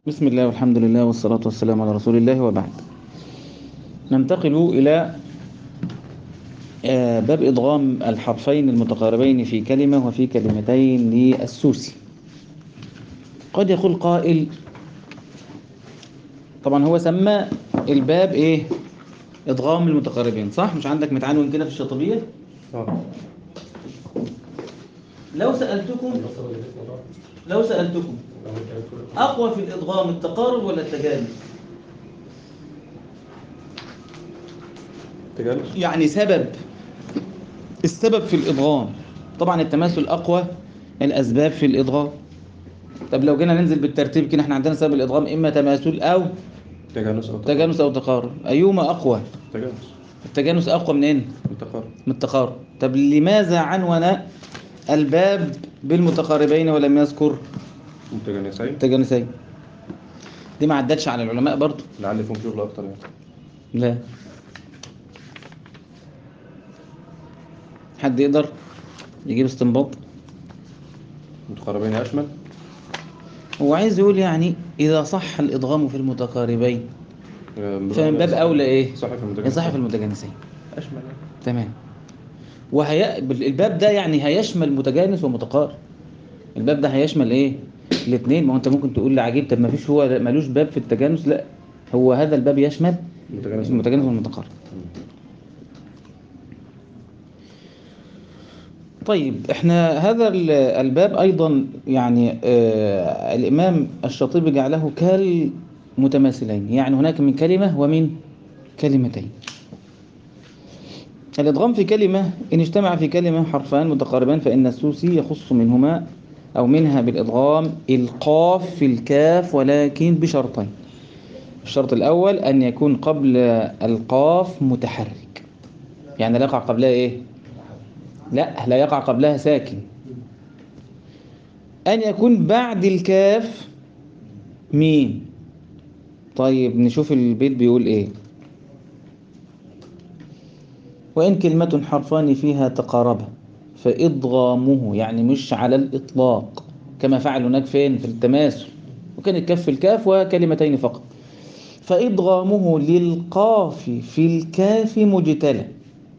بسم الله والحمد لله والصلاة والسلام على رسول الله وبعد ننتقل إلى آه، باب إضغام الحرفين المتقاربين في كلمة وفي كلمتين للسوسي قد يقول قائل طبعا هو سمى الباب إيه إضغام المتقاربين صح مش عندك متعنون كده في الشاطبية اه لو سألتكم لو سألتكم أقوى في الإضغام التقارب ولا التجانس تجانس يعني سبب السبب في الإضغام طبعا التماثل أقوى الأسباب في الإضغام طب لو جينا ننزل بالترتيب كده احنا عندنا سبب الإضغام إما تماثل أو تجانس او تجانس أو تقارب أيهما أقوى تجانس التجانس أقوى منين التقارب من التقارب طب لماذا عنون الباب بالمتقاربين ولم يذكر متجانسين التجانسين دي ما عدتش على العلماء برضو لعل فيهم شغل اكتر يعني لا حد يقدر يجيب استنباط متقاربين اشمل هو عايز يقول يعني إذا صح الإضغام في المتقاربين آه، فمن باب أولى إيه؟ صح في المتجانسين يصح في المتجانسين اشمل يعني. تمام وهي الباب ده يعني هيشمل متجانس ومتقارب الباب ده هيشمل ايه الاثنين ما هو انت ممكن تقول لي عجيب طب ما فيش هو ملوش باب في التجانس لا هو هذا الباب يشمل متجانس المتجانس والمتقارب طيب احنا هذا ال- الباب ايضا يعني آه الامام الشاطبي جعله كالمتماثلين يعني هناك من كلمة ومن كلمتين الادغام في كلمة ان اجتمع في كلمة حرفان متقاربان فان السوسي يخص منهما او منها بالادغام القاف في الكاف ولكن بشرطين الشرط الاول ان يكون قبل القاف متحرك يعني لا يقع قبلها ايه لا لا يقع قبلها ساكن أن يكون بعد الكاف ميم طيب نشوف البيت بيقول إيه وإن كلمة حرفان فيها تقاربا فإضغامه يعني مش على الإطلاق كما فعل هناك فين في التماثل وكان الكاف في الكاف وكلمتين فقط فإضغامه للقاف في الكاف مجتلى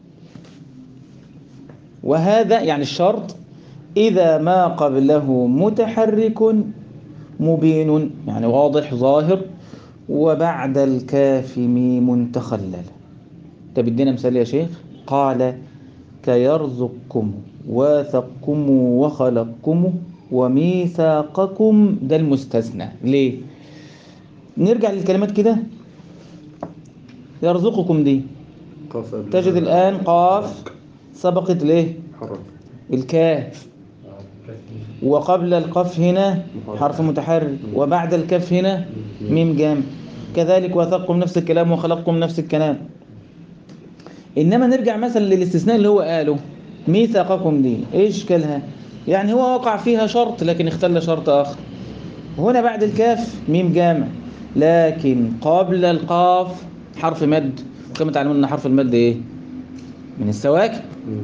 وهذا يعني الشرط إذا ما قبله متحرك مبين يعني واضح ظاهر وبعد الكاف ميم تخلل طب ادينا مثال يا شيخ قال كيرزقكم واثقكم وخلقكم وميثاقكم ده المستثنى ليه نرجع للكلمات كده يرزقكم دي قاف قبل تجد الآن قاف سبقت ليه حرف الكاف وقبل القاف هنا حرف متحرك وبعد الكاف هنا ميم جام كذلك وثقكم نفس الكلام وخلقكم نفس الكلام إنما نرجع مثلا للاستثناء اللي هو قاله ميثاقكم دي إيش كلها يعني هو وقع فيها شرط لكن اختل شرط آخر هنا بعد الكاف ميم جامع لكن قبل القاف حرف مد وكما تعلمون أن حرف المد إيه من السواكن مم.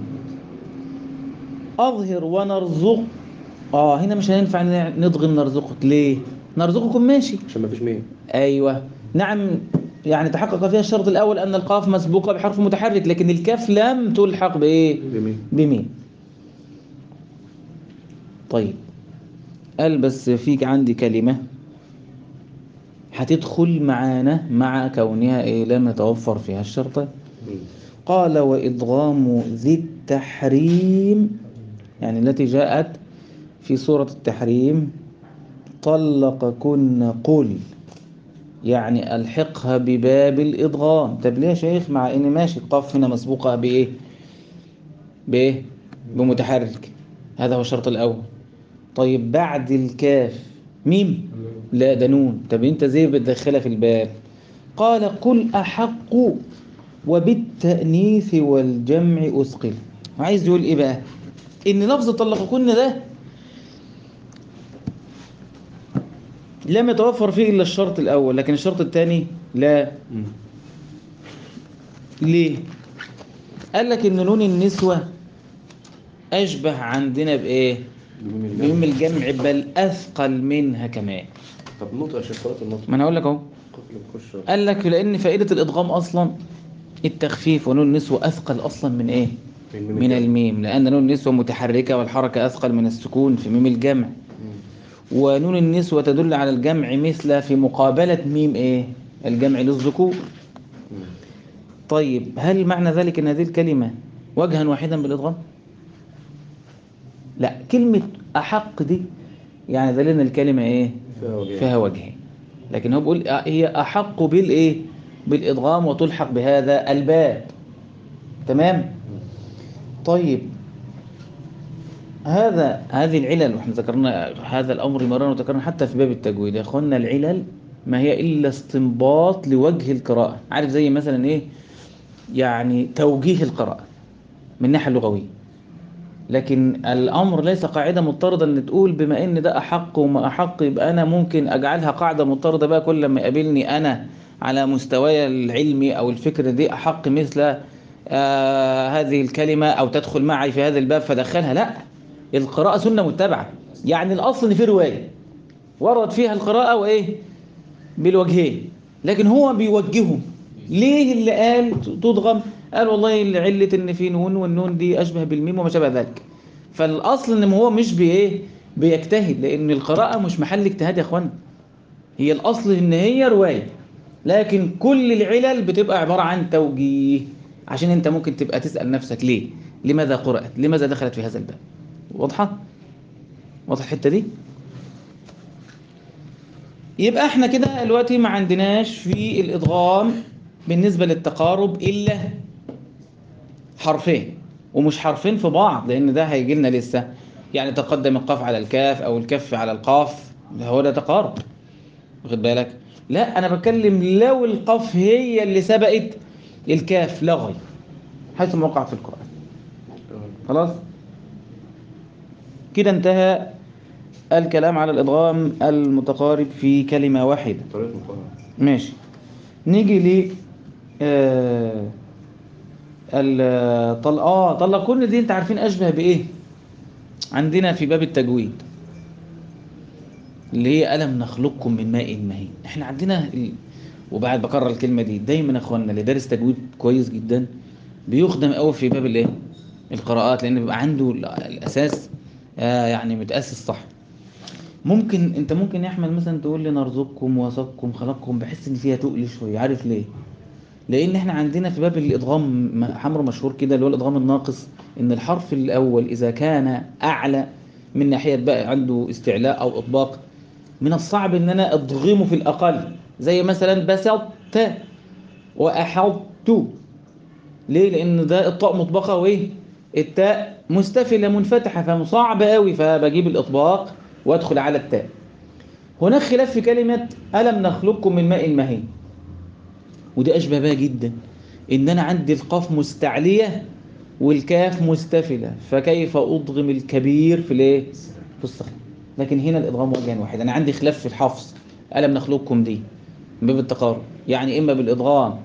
أظهر ونرزق آه هنا مش هينفع ن- نضغم نرزقك ليه نرزقكم ماشي عشان ما فيش مين أيوة نعم يعني تحقق فيها الشرط الأول أن القاف مسبوقة بحرف متحرك لكن الكاف لم تلحق بإيه بمين بمين طيب قال بس فيك عندي كلمة هتدخل معانا مع كونها إيه لم يتوفر فيها الشرطين مم. قال وإضغام ذي التحريم يعني التي جاءت في سورة التحريم طلقكن قل يعني ألحقها بباب الإضغام طب ليه يا شيخ مع إن ماشي القاف هنا مسبوقة بإيه بإيه بمتحرك هذا هو الشرط الأول طيب بعد الكاف ميم لا ده نون طب انت زي بتدخلها في الباب قال قل أحق وبالتأنيث والجمع أثقل عايز يقول إيه بقى إن لفظ طلقكن ده لم يتوفر فيه إلا الشرط الأول لكن الشرط الثاني لا مم. ليه قال لك إن نون النسوة أشبه عندنا بإيه بمين الجمع؟ بميم الجمع بل أثقل منها كمان طب نطق يا شيخ صلاة النطق ما انا اقول لك اهو قبل ما نخش قال لك لان فائده الادغام اصلا التخفيف ونون النسوه اثقل اصلا من ايه من ميم من الجمع. الميم لان نون النسوه متحركه والحركه اثقل من السكون في ميم الجمع مم. ونون النسوه تدل على الجمع مثل في مقابله ميم ايه الجمع للذكور مم. طيب هل معنى ذلك ان هذه الكلمه وجها واحدا بالادغام لا كلمه احق دي يعني دليل ان الكلمه ايه فيها وجهين. فيها وجهين لكن هو بيقول هي احق بالايه بالادغام وتلحق بهذا الباب تمام طيب هذا هذه العلل واحنا ذكرنا هذا الامر مرارا وذكرنا حتى في باب التجويد يا اخوانا العلل ما هي الا استنباط لوجه القراءه عارف زي مثلا ايه يعني توجيه القراءه من الناحيه اللغويه لكن الامر ليس قاعده مضطرده ان تقول بما ان ده احق وما احق يبقى انا ممكن اجعلها قاعده مضطرده بقى كل ما يقابلني انا على مستواي العلمي او الفكر دي احق مثل آه هذه الكلمه او تدخل معي في هذا الباب فدخلها لا القراءه سنه متبعه يعني الاصل ان في روايه ورد فيها القراءه وايه بالوجهين لكن هو بيوجههم ليه اللي قال تضغم قال والله علة ان في نون والنون دي اشبه بالميم وما شابه ذلك فالاصل ان هو مش بايه بيجتهد لان القراءة مش محل اجتهاد يا اخوان هي الاصل ان هي رواية لكن كل العلل بتبقى عبارة عن توجيه عشان انت ممكن تبقى تسأل نفسك ليه لماذا قرأت لماذا دخلت في هذا الباب واضحة واضح الحتة دي يبقى احنا كده دلوقتي ما عندناش في الادغام بالنسبة للتقارب الا حرفين ومش حرفين في بعض لان ده هيجي لنا لسه يعني تقدم القاف على الكاف او الكف على القاف ده هو ده تقارب واخد بالك لا انا بتكلم لو القاف هي اللي سبقت الكاف لا غير حيث ما وقع في القرآن خلاص كده انتهى الكلام على الادغام المتقارب في كلمة واحدة طريقة مقارنة ماشي نيجي ل آه ال- طل اه طلقون دي انت عارفين اشبه بايه عندنا في باب التجويد اللي هي ألم نخلقكم من ماء مهين احنا عندنا ال... وبعد بكرر الكلمة دي دايما يا اخوانا اللي دارس تجويد كويس جدا بيخدم قوي في باب الايه القراءات لان بيبقى عنده ال- الاساس آه يعني متأسس صح ممكن انت ممكن يا احمد مثلا تقول لي نرزقكم وسقكم خلقكم بحس ان فيها تقل شويه عارف ليه لان احنا عندنا في باب الادغام م- حمر مشهور كده اللي هو الادغام الناقص ان الحرف الاول اذا كان اعلى من ناحيه بقى عنده استعلاء او اطباق من الصعب ان انا ادغمه في الاقل زي مثلا بسطت واحطت ليه لان ده الطاء مطبقه وايه التاء مستفله منفتحه فصعب قوي فبجيب الاطباق وادخل على التاء هناك خلاف في كلمه الم نخلقكم من ماء مهين ودي اشبه بها جدا ان انا عندي القاف مستعليه والكاف مستفله فكيف ادغم الكبير في الايه في الصغير لكن هنا الادغام وجها واحد انا عندي خلاف في الحفظ الم نخلقكم دي من باب التقارب يعني اما بالادغام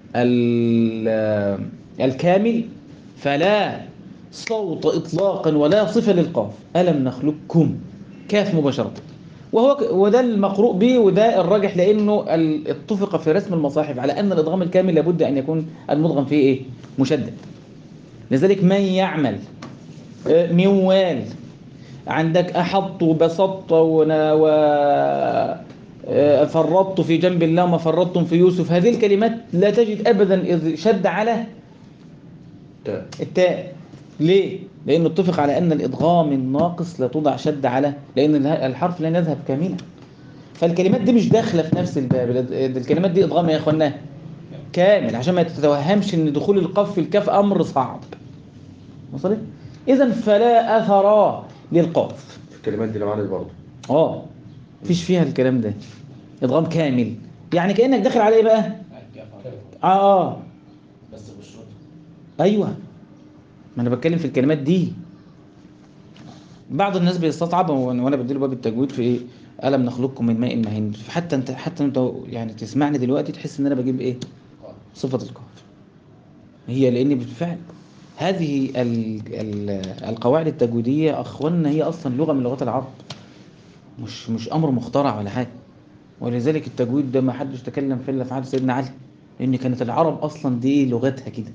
ال- الكامل فلا صوت اطلاقا ولا صفه للقاف الم نخلقكم كاف مباشره وهو ك- وده المقروء به وده الراجح لانه ال- اتفق في رسم المصاحف على ان الادغام الكامل لابد ان يكون المدغم فيه ايه مشدد لذلك من يعمل آه، موال عندك احط وبسطت ونا- و آه، فرطت في جنب الله وما فرطتم في يوسف هذه الكلمات لا تجد ابدا اذ شد على تاء التاء ليه؟ لأنه اتفق على أن الإدغام الناقص لا توضع شد على لأن اله- الحرف لن يذهب كاملا فالكلمات دي مش داخلة في نفس الباب الاد- الكلمات دي إدغام يا إخوانا كامل عشان ما تتوهمش أن دخول القاف في الكاف أمر صعب وصلت؟ إذا فلا أثر للقاف في الكلمات دي اللي معانا دي برضه اه مفيش فيها الكلام ده إدغام كامل يعني كأنك داخل على إيه بقى؟ آه آه بس بالشرط ايوه ما انا بتكلم في الكلمات دي بعض الناس بيستصعب وأنا- وانا بديله باب التجويد في ايه الم نخلقكم من ماء مهين حتى انت حتى انت يعني تسمعني دلوقتي تحس ان انا بجيب ايه صفه القاف هي لان بالفعل هذه ال ال القواعد التجويديه اخوانا هي اصلا لغه من لغات العرب مش مش امر مخترع ولا حاجه ولذلك التجويد ده ما حدش تكلم فيه الا في عهد سيدنا علي لان كانت العرب اصلا دي لغتها كده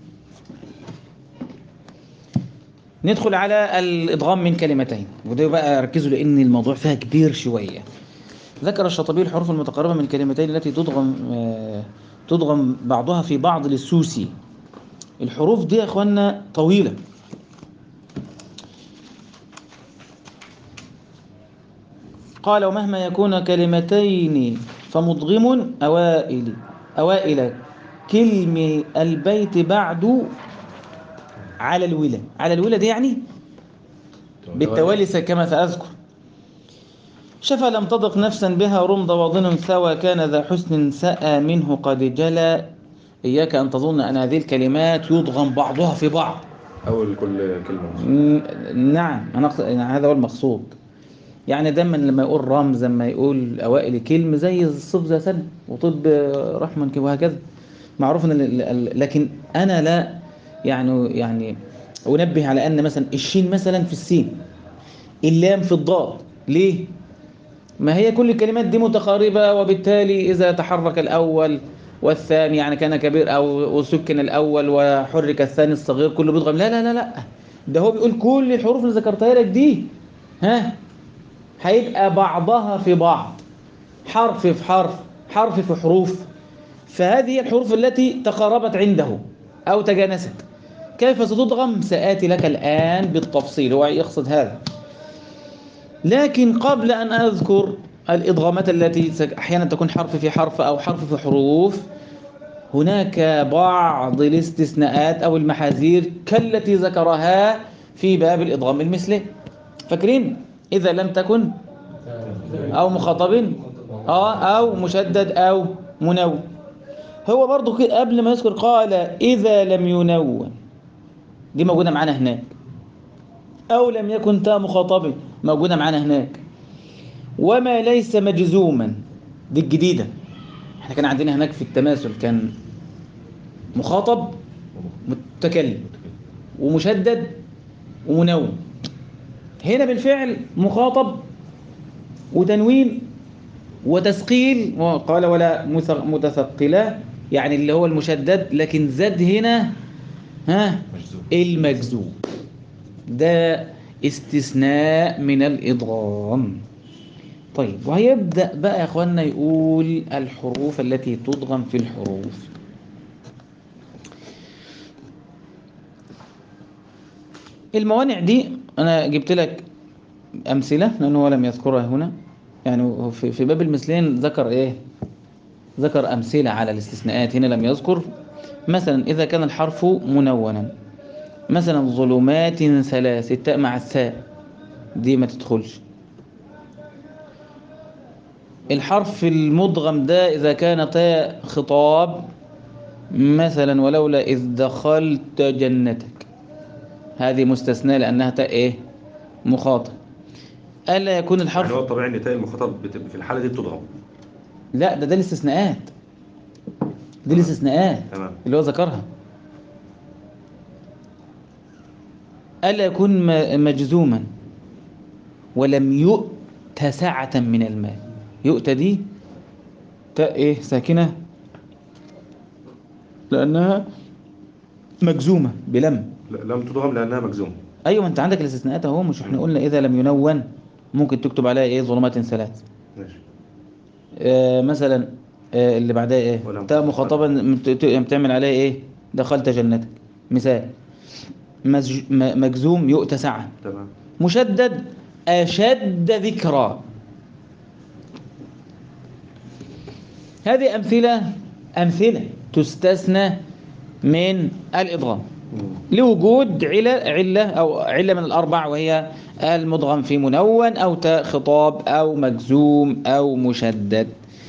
ندخل على الادغام من كلمتين وده بقى ركزوا لان الموضوع فيها كبير شويه ذكر الشاطبي الحروف المتقاربه من الكلمتين التي تدغم آه، تدغم بعضها في بعض للسوسي الحروف دي يا اخوانا طويله قال ومهما يكون كلمتين فمضغم أوائل أوائل كلم البيت بعد على الولى على الولى دي يعني بالتوالي س- كما سأذكر شفى لم تضق نفسا بها رمض وضن ثوى كان ذا حسن سأى منه قد جلى إياك أن تظن أن هذه الكلمات يضغم بعضها في بعض أول كل كلمة ن- نعم أنا أقصد يعني هذا هو المقصود يعني دايما لما يقول رمز لما يقول اوائل كلمه زي الصف ذا سنه وطب رحمن كده وهكذا معروف ان ال- ال- لكن انا لا يعني يعني انبه على ان مثلا الشين مثلا في السين اللام في الضاد ليه ما هي كل الكلمات دي متقاربه وبالتالي اذا تحرك الاول والثاني يعني كان كبير او وسكن الاول وحرك الثاني الصغير كله بيضغم لا لا لا لا ده هو بيقول كل الحروف اللي ذكرتها لك دي ها هيبقى بعضها في بعض حرف في حرف حرف في حروف فهذه هي الحروف التي تقاربت عنده أو تجانست كيف ستضغم سآتي لك الآن بالتفصيل هو يقصد هذا لكن قبل أن أذكر الإضغامات التي س- أحيانا تكون حرف في حرف أو حرف في حروف هناك بعض الاستثناءات أو المحاذير كالتي ذكرها في باب الإضغام المثلي فاكرين إذا لم تكن أو مخاطب آه أو مشدد أو منون هو برضو كده قبل ما يذكر قال إذا لم ينون دي موجودة معانا هناك أو لم يكن تاء مخاطب موجودة معانا هناك وما ليس مجزوما دي الجديدة احنا كان عندنا هناك في التماثل كان مخاطب متكلم ومشدد ومنون هنا بالفعل مخاطب وتنوين وتثقيل قال ولا مث- متثقلة يعني اللي هو المشدد لكن زاد هنا ها مجزوم المجزوم ده استثناء من الإضغام طيب وهيبدأ بقى يا اخوانا يقول الحروف التي تضغم في الحروف الموانع دي انا جبت لك امثله لانه هو لم يذكرها هنا يعني هو في في باب المثلين ذكر ايه ذكر امثله على الاستثناءات هنا لم يذكر مثلا اذا كان الحرف منونا مثلا ظلمات ثلاث التاء مع الثاء دي ما تدخلش الحرف المدغم ده إذا كان تاء خطاب مثلا ولولا إذ دخلت جنتك هذه مستثناة لأنها تاء إيه مخاطب ألا يكون يعني هو الحرف الطبيعي ان تاء المخاطب بت- في الحالة دي بتضغم لا ده ده الاستثناءات دي الاستثناءات تمام اللي هو ذكرها ألا يكون م- مجزوما ولم يؤت سعة من المال يؤت دي تاء ايه ساكنة لأنها مجزومة بلم لا- لم تضغم لانها مجزوم أيوة ما أنت عندك الاستثناءات أهو مش احنا قلنا إذا لم ينون ممكن تكتب عليها إيه ظلمات ثلاث ماشي آه مثلا آه اللي بعدها إيه ولم تاء تدخل. مخاطبا مت- ت- بتعمل عليها إيه دخلت جنتك مثال مزج- م- مجزوم يؤت سعة تمام مشدد أشد ذكرى هذه أمثلة أمثلة تستثنى من الإضغام مم. لوجود علة علة أو علة من الأربع وهي المدغم في منون أو تاء خطاب أو مجزوم أو مشدد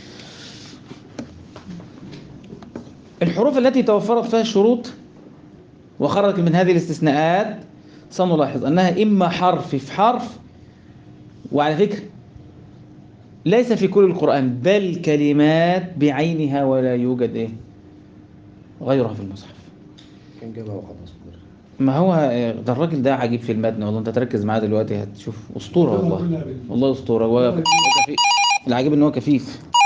الحروف التي توفرت فيها الشروط وخرجت من هذه الاستثناءات سنلاحظ أنها إما حرف في حرف وعلى فكرة ليس في كل القرآن بل كلمات بعينها ولا يوجد إيه غيرها في المصحف كان جابها وخلاص ما هو ده الراجل ده عجيب في المتن والله انت تركز معاه دلوقتي هتشوف اسطوره والله والله اسطوره هو هو كفيف العجيب ان هو كفيف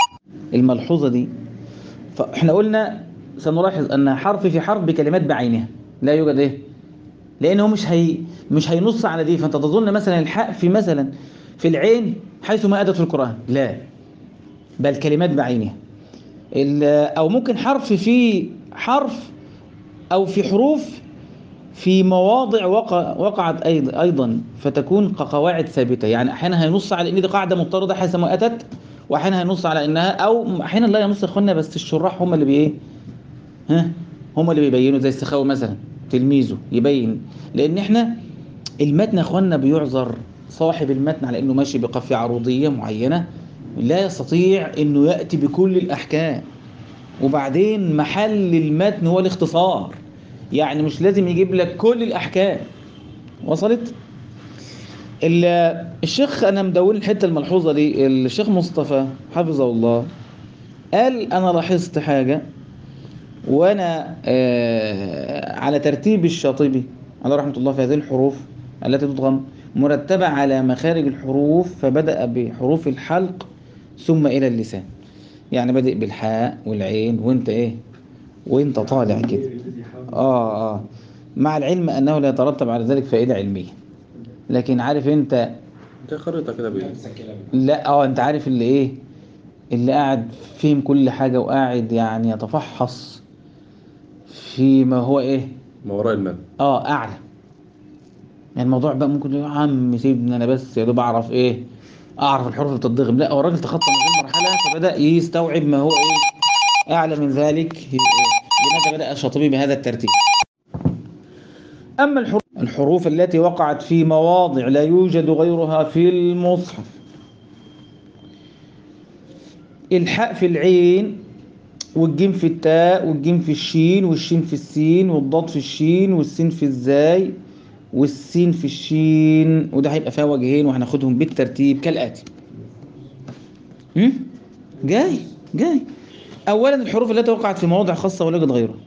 الملحوظة دي فاحنا قلنا سنلاحظ ان حرف في حرف بكلمات بعينها لا يوجد ايه لانه مش هي مش هينص على دي فانت تظن مثلا الحاء في مثلا في العين حيث ما اتت في القران لا بل كلمات بعينها ال- او ممكن حرف في حرف او في حروف في مواضع وقع وقعت ايضا ايضا فتكون كقواعد ثابته يعني احيانا هينص على ان دي قاعده مضطرده حيث ما اتت واحيانا هينص على انها او احيانا لا ينص يا اخوانا بس الشراح هم اللي بايه ها هم اللي بيبينوا زي السخاوي مثلا تلميذه يبين لان احنا المتن يا اخوانا بيعذر صاحب المتن على انه ماشي بقافيه عروضيه معينه لا يستطيع انه ياتي بكل الاحكام وبعدين محل المتن هو الاختصار يعني مش لازم يجيب لك كل الاحكام وصلت ال- الشيخ انا مدون الحته الملحوظه دي الشيخ مصطفى حفظه الله قال انا لاحظت حاجه وانا آه على ترتيب الشاطبي على رحمه الله في هذه الحروف التي تضغم مرتبه على مخارج الحروف فبدا بحروف الحلق ثم الى اللسان يعني بادئ بالحاء والعين وانت ايه وانت طالع كده اه اه مع العلم انه لا يترتب على ذلك فائده علميه لكن عارف انت انت خريطة كده بيه لا اه انت عارف اللي ايه اللي قاعد فهم كل حاجه وقاعد يعني يتفحص فيما هو ايه ما وراء المد اه اعلى يعني الموضوع بقى ممكن يقول يا عم سيبني انا بس يا دوب اعرف ايه اعرف الحروف اللي بتتضغم لا هو الراجل تخطى من المرحله فبدا يستوعب ما هو ايه اعلى من ذلك ي- لماذا بدا الشاطبي بهذا الترتيب اما الحروف الحروف التي وقعت في مواضع لا يوجد غيرها في المصحف الحاء في العين والجيم في التاء والجيم في الشين والشين في السين والضاد في الشين والسين في الزاي والسين في الشين وده هيبقى فيها وجهين وهناخدهم بالترتيب كالآتي هم؟ جاي جاي أولا الحروف التي وقعت في مواضع خاصة ولا يوجد غيرها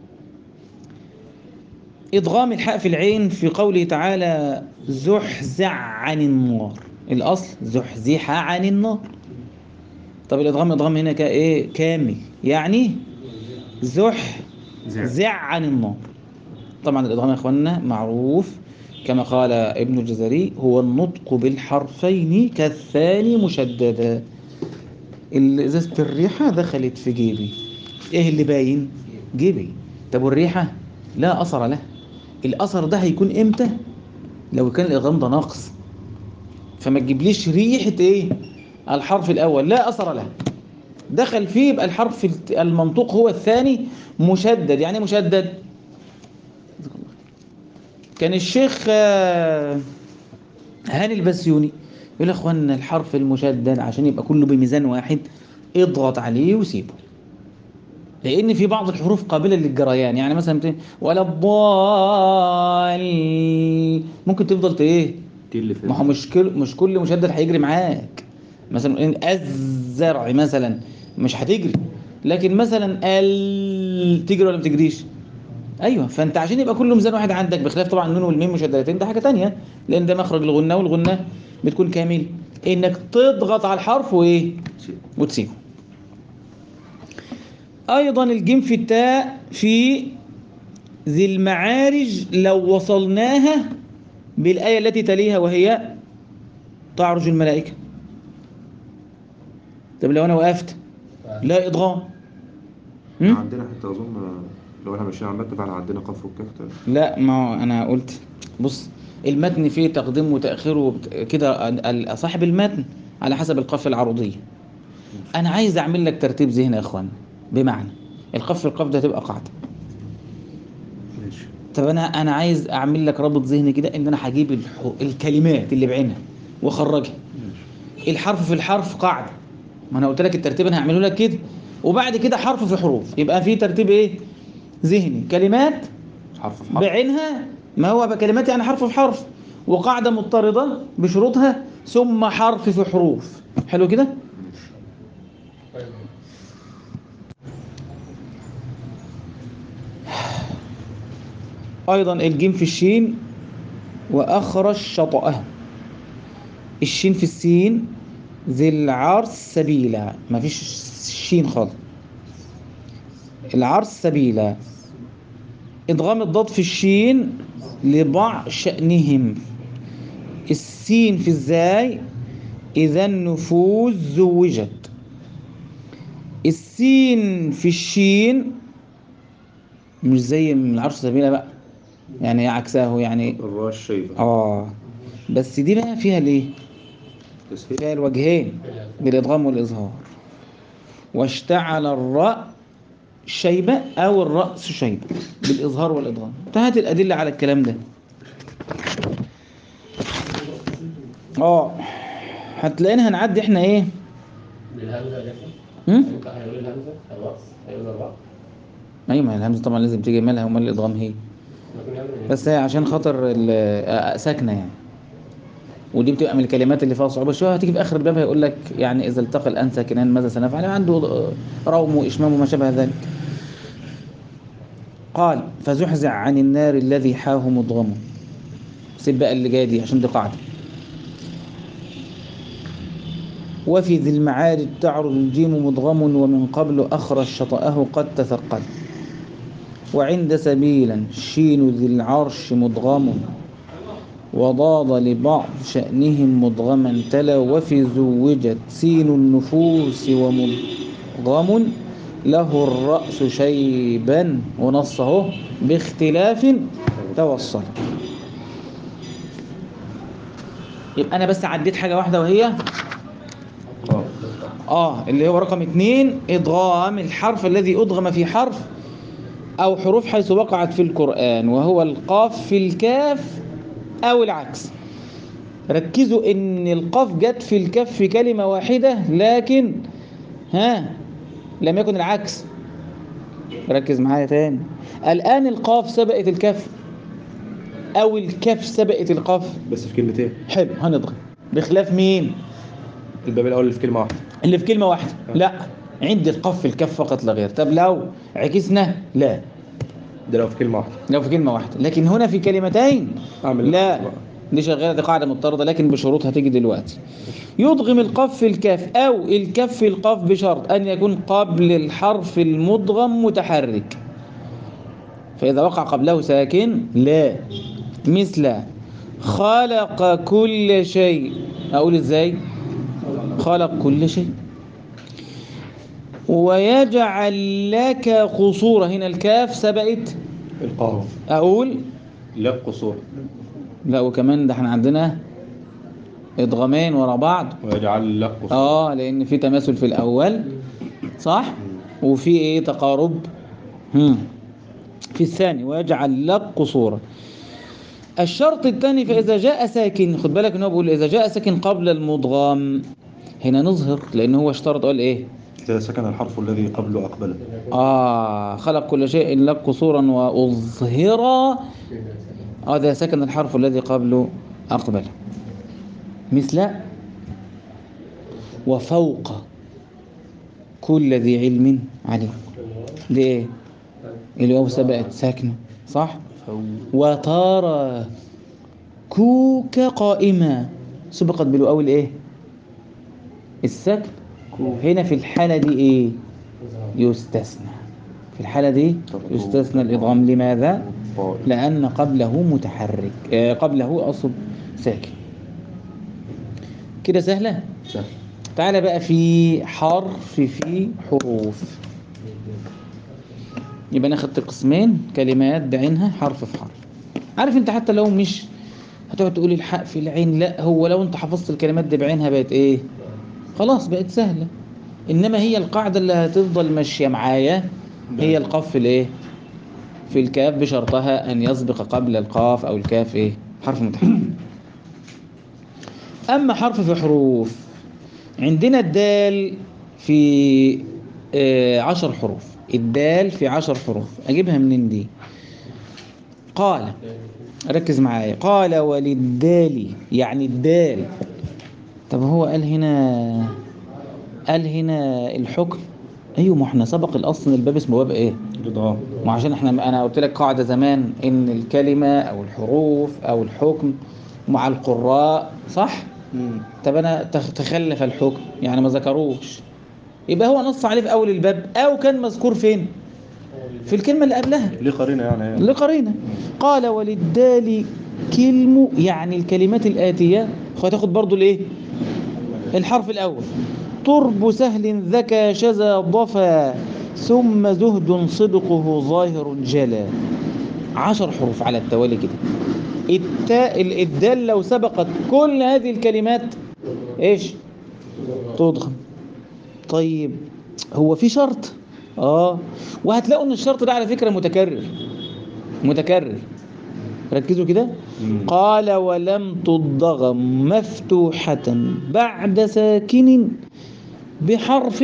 إدغام الحاء في العين في قوله تعالى زحزع عن النار الأصل زحزح عن النار طب الإدغام إدغام هنا كإيه كامل يعني زح زع. زع عن النار طبعا الإدغام يا إخواننا معروف كما قال ابن الجزري هو النطق بالحرفين كالثاني مشددا ال- إزازة الريحة دخلت في جيبي إيه اللي باين؟ جيبي طب والريحة لا أثر له الأثر ده هيكون إمتى؟ لو كان الإدغام ده ناقص فما تجيبليش ريحة إيه؟ الحرف الأول لا أثر له دخل فيه يبقى الحرف الت- المنطوق هو الثاني مشدد يعني إيه مشدد كان الشيخ آه، هاني البسيوني يقول يا اخوانا الحرف المشدد عشان يبقى كله بميزان واحد اضغط عليه وسيبه لان في بعض الحروف قابله للجريان يعني مثلا بت- ولا الضال ممكن تفضل ت- ايه دي اللي في ما هو مش كل مش كل مشدد هيجري معاك مثلا إن الزرع مثلا مش هتجري لكن مثلا ال تجري ولا ما تجريش ايوه فانت عشان يبقى كله ميزان واحد عندك بخلاف طبعا النون والميم مشددتين ده حاجه تانية لان ده مخرج الغنه والغنه بتكون كامل انك تضغط على الحرف وايه وتسيبه ايضا الجيم في التاء في ذي المعارج لو وصلناها بالايه التي تليها وهي تعرج الملائكه طب لو انا وقفت لا ادغام هم؟ عندنا حتى اظن لو احنا ماشيين على المتن فعلا عندنا قف وكاف تاني. لا ما هو انا قلت بص المتن فيه تقديم وتاخير وبت- كده ال- صاحب المتن على حسب القافيه العروضيه انا عايز اعمل لك ترتيب ذهني يا اخوان بمعنى القف القف ده تبقى قاعده ماشي طب انا انا عايز اعمل لك رابط ذهني كده ان انا هجيب الح- الكلمات اللي بعينها واخرجها ماشي الحرف في الحرف قاعده ما انا قلت لك الترتيب انا هعمله لك كده وبعد كده حرف في حروف يبقى في ترتيب ايه ذهني كلمات حرف في حرف بعينها ما هو بكلمات يعني حرف في حرف وقاعدة مضطردة بشروطها ثم حرف في حروف حلو كده أيضا الجيم في الشين وأخرج شطأه الشين في السين ذي العرس سبيلا مفيش شين خالص العرس سبيلا إدغام الضاد في الشين لضع شأنهم السين في الزاي إذا النفوس زوجت السين في الشين مش زي من العرش سبيلة بقى يعني عكسه يعني الراء الشيبة اه بس دي بقى فيها الايه تسهيل فيها الوجهين بالادغام والاظهار واشتعل الراء شيبة او الرأس شيبة بالاظهار والادغام انتهت الادلة على الكلام ده اه هتلاقينا هنعدي احنا ايه بالهمزة لكن هم؟ ينفع هيقول الهمزة الرأس هيقول الراء ايوه ما الهمزه طبعا لازم تيجي مالها ومال الادغام هي لكن يعمل إيه؟ بس هي عشان خاطر ال- آه، ساكنه يعني ودي بتبقى من الكلمات اللي فيها صعوبه شويه هتيجي في اخر الباب هيقول لك يعني اذا التقى الان ساكنان ماذا سنفعل عنده آه، روم واشمام وما شابه ذلك قال فزحزع عن النار الذي حاه مضغم سيب بقى اللي جايه دي عشان دي قاعده وفي ذي المعارج تعرض الجيم مضغم ومن قبل أخرج شطأه قد تثقل وعند سبيلا شين ذي العرش مضغم وضاد لبعض شأنهم مضغما تلا وفي زوجت سين النفوس ومضغم له الرأس شيبا ونصه باختلاف توصل يبقى أنا بس عديت حاجة واحدة وهي اه اه اللي هو رقم اتنين ادغام الحرف الذي ادغم في حرف او حروف حيث وقعت في القرآن وهو القاف في الكاف او العكس ركزوا ان القاف جت في الكاف في كلمة واحدة لكن ها لم يكن العكس ركز معايا تاني الآن القاف سبقت الكاف او الكاف سبقت القاف بس في كلمتين حلو هنضغم بخلاف مين الباب الأول اللي في كلمة واحدة اللي في كلمة واحدة لا عندي القف في الكف فقط لا غير طب لو عكسنا لا ده لو في كلمة واحدة لو في كلمة واحدة لكن هنا في كلمتين أعمل لا بقى. دي شغالة دي قاعدة مضطردة لكن بشروط هتيجي دلوقتي يضغم القف في الكاف أو الكف في القاف بشرط أن يكون قبل الحرف المدغم متحرك فإذا وقع قبله ساكن لا مثل خلق كل شيء أقول إزاي خلق كل شيء ويجعل لك قصورا هنا الكاف سبقت القاف أقول لا قصور لا وكمان ده احنا عندنا ادغامين ورا بعض ويجعل لك قصور اه لان في تماثل في الاول صح وفي ايه تقارب هم. في الثاني ويجعل لك قصورا الشرط الثاني فاذا جاء ساكن خد بالك ان هو بيقول اذا جاء ساكن قبل المدغام هنا نظهر لان هو اشترط قال ايه إذا سكن الحرف الذي قبله أقبله اه خلق كل شيء لك قصورا واظهر هذا سكن الحرف الذي قبله أقبل مثل وفوق كل ذي علم عليم دي ايه اللي هو سبقت ساكنة صح وترى كوك قائمة سبقت بالواو الايه السكن هنا في الحالة دي ايه يستثنى في الحالة دي يستثنى الإضغام لماذا طائر. لأن قبله متحرك آه، قبله أصل ساكن كده سهلة سهل تعالى بقى في حرف في حروف يبقى انا خدت قسمين كلمات بعينها حرف في حرف عارف انت حتى لو مش هتقعد تقول الحق في العين لا هو لو انت حفظت الكلمات دي بعينها بقت ايه خلاص بقت سهلة انما هي القاعدة اللي هتفضل ماشية معايا هي القاف في الايه في الكاف بشرطها ان يسبق قبل القاف او الكاف ايه حرف متحرك اما حرف في حروف عندنا الدال في آه، عشر حروف الدال في عشر حروف اجيبها منين دي قال ركز معايا قال وللدال يعني الدال طب هو قال هنا قال هنا الحكم ايوه ما احنا سبق الاصل ان الباب اسمه باب ايه الإضغام ما عشان احنا انا قلت لك قاعده زمان ان الكلمه او الحروف او الحكم مع القراء صح مم. طب انا تخ- تخلف الحكم يعني ما ذكروش يبقى هو نص عليه في اول الباب او كان مذكور فين في الكلمه اللي قبلها ليه قرينه يعني لقرينه قال وللدال كلم يعني الكلمات الآتية هتاخد برضو الايه الحرف الأول طرب سهل ذكى شذا ضفا ثم زهد صدقه ظاهر جلا عشر حروف على التوالي كده التاء ال- الدال لو سبقت كل هذه الكلمات ايش تضغم طيب هو في شرط اه وهتلاقوا ان الشرط ده على فكرة متكرر متكرر ركزوا كده مم. قال ولم تضغم مفتوحة بعد ساكن بحرف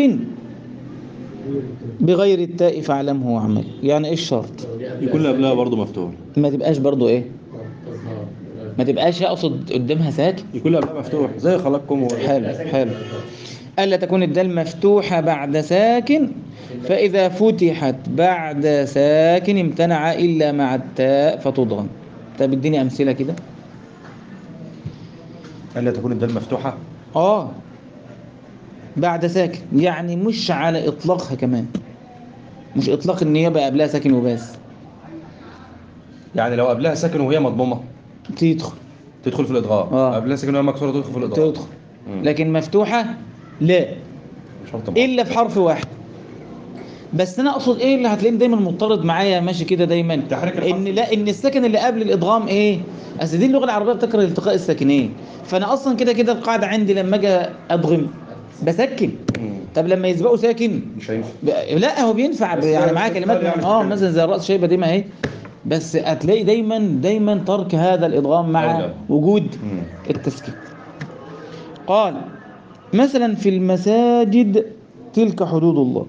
بغير التاء فاعلمه واعمل يعني ايه الشرط يكون اللي قبلها برضه مفتوح ما تبقاش برضو ايه ما تبقاش اقصد قدامها ساكن يكون اللي قبلها مفتوح زي خلقكم و... حلو حلو ألا تكون الدال مفتوحة بعد ساكن فإذا فتحت بعد ساكن امتنع إلا مع التاء فتضغم طب اديني أمثلة كده الا تكون الدال مفتوحه آه بعد ساكن يعني مش على إطلاقها كمان مش إطلاق النيابة قبلها ساكن وبس يعني لو قبلها ساكن وهي مضمومه تدخل تدخل في الادغام آه. قبلها ساكن وهي مكسوره تدخل في الادغام تدخل مم. لكن مفتوحة لا شرط معين. الا في حرف واحد بس انا اقصد ايه اللي هتلاقيني دايما مضطرد معايا ماشي كده دايما تحريك الحرف. ان لا ان السكن اللي قبل الادغام ايه اصل دي اللغه العربيه بتكره التقاء الساكنين فانا اصلا كده كده القاعده عندي لما اجي ادغم بسكن مم. طب لما يسبقوا ساكن مش هينفع ب- لا هو بينفع بس يعني يعني معاه مش كلمات هتخلي يعني اه كده. مثلا زي الراس شايبه دي ما اهي بس هتلاقي دايما دايما ترك هذا الادغام مع أولى. وجود مم. التسكين قال مثلا في المساجد تلك حدود الله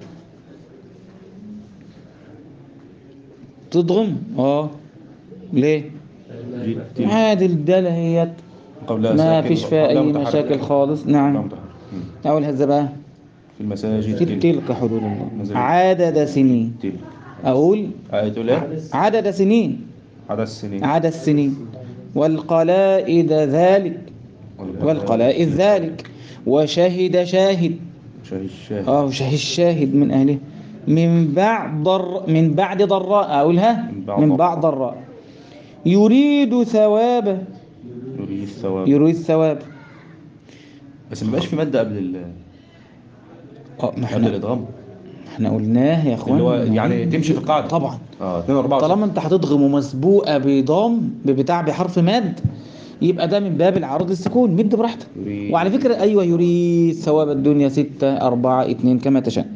تضغم اه ليه جد. عادي الدالة هي قبلها ما ساكن فيش فيها وقبلها اي متحرك. مشاكل خالص قبلها نعم متحرك. مم. اول هذا بقى في المساجد تل- تلك تلك حدود الله مساجد. عدد سنين تلك اقول آية ايه عدد سنين عدد السنين عدد السنين والقلائد ذلك والقلائد ذلك وشهد شاهد شهيد الشاهد اه وشهد الشاهد من اهله من بعد ضر من بعد ضراء اقولها من بعد من بعد ضراء يريد ثوابه يريد الثواب يريد ثواب بس ما بقاش في مادة قبل ال اه ما قبل احنا الادغام احنا قلناه يا اخوان اللي هو يعني تمشي في القاعدة طبعا اه 2 4 طالما انت هتضغم ومسبوقه بضم ببتاع بحرف ماد يبقى ده من باب العرض السكون مد براحتك يريد. وعلى فكرة أيوة يريد ثواب الدنيا ستة أربعة اتنين كما تشاء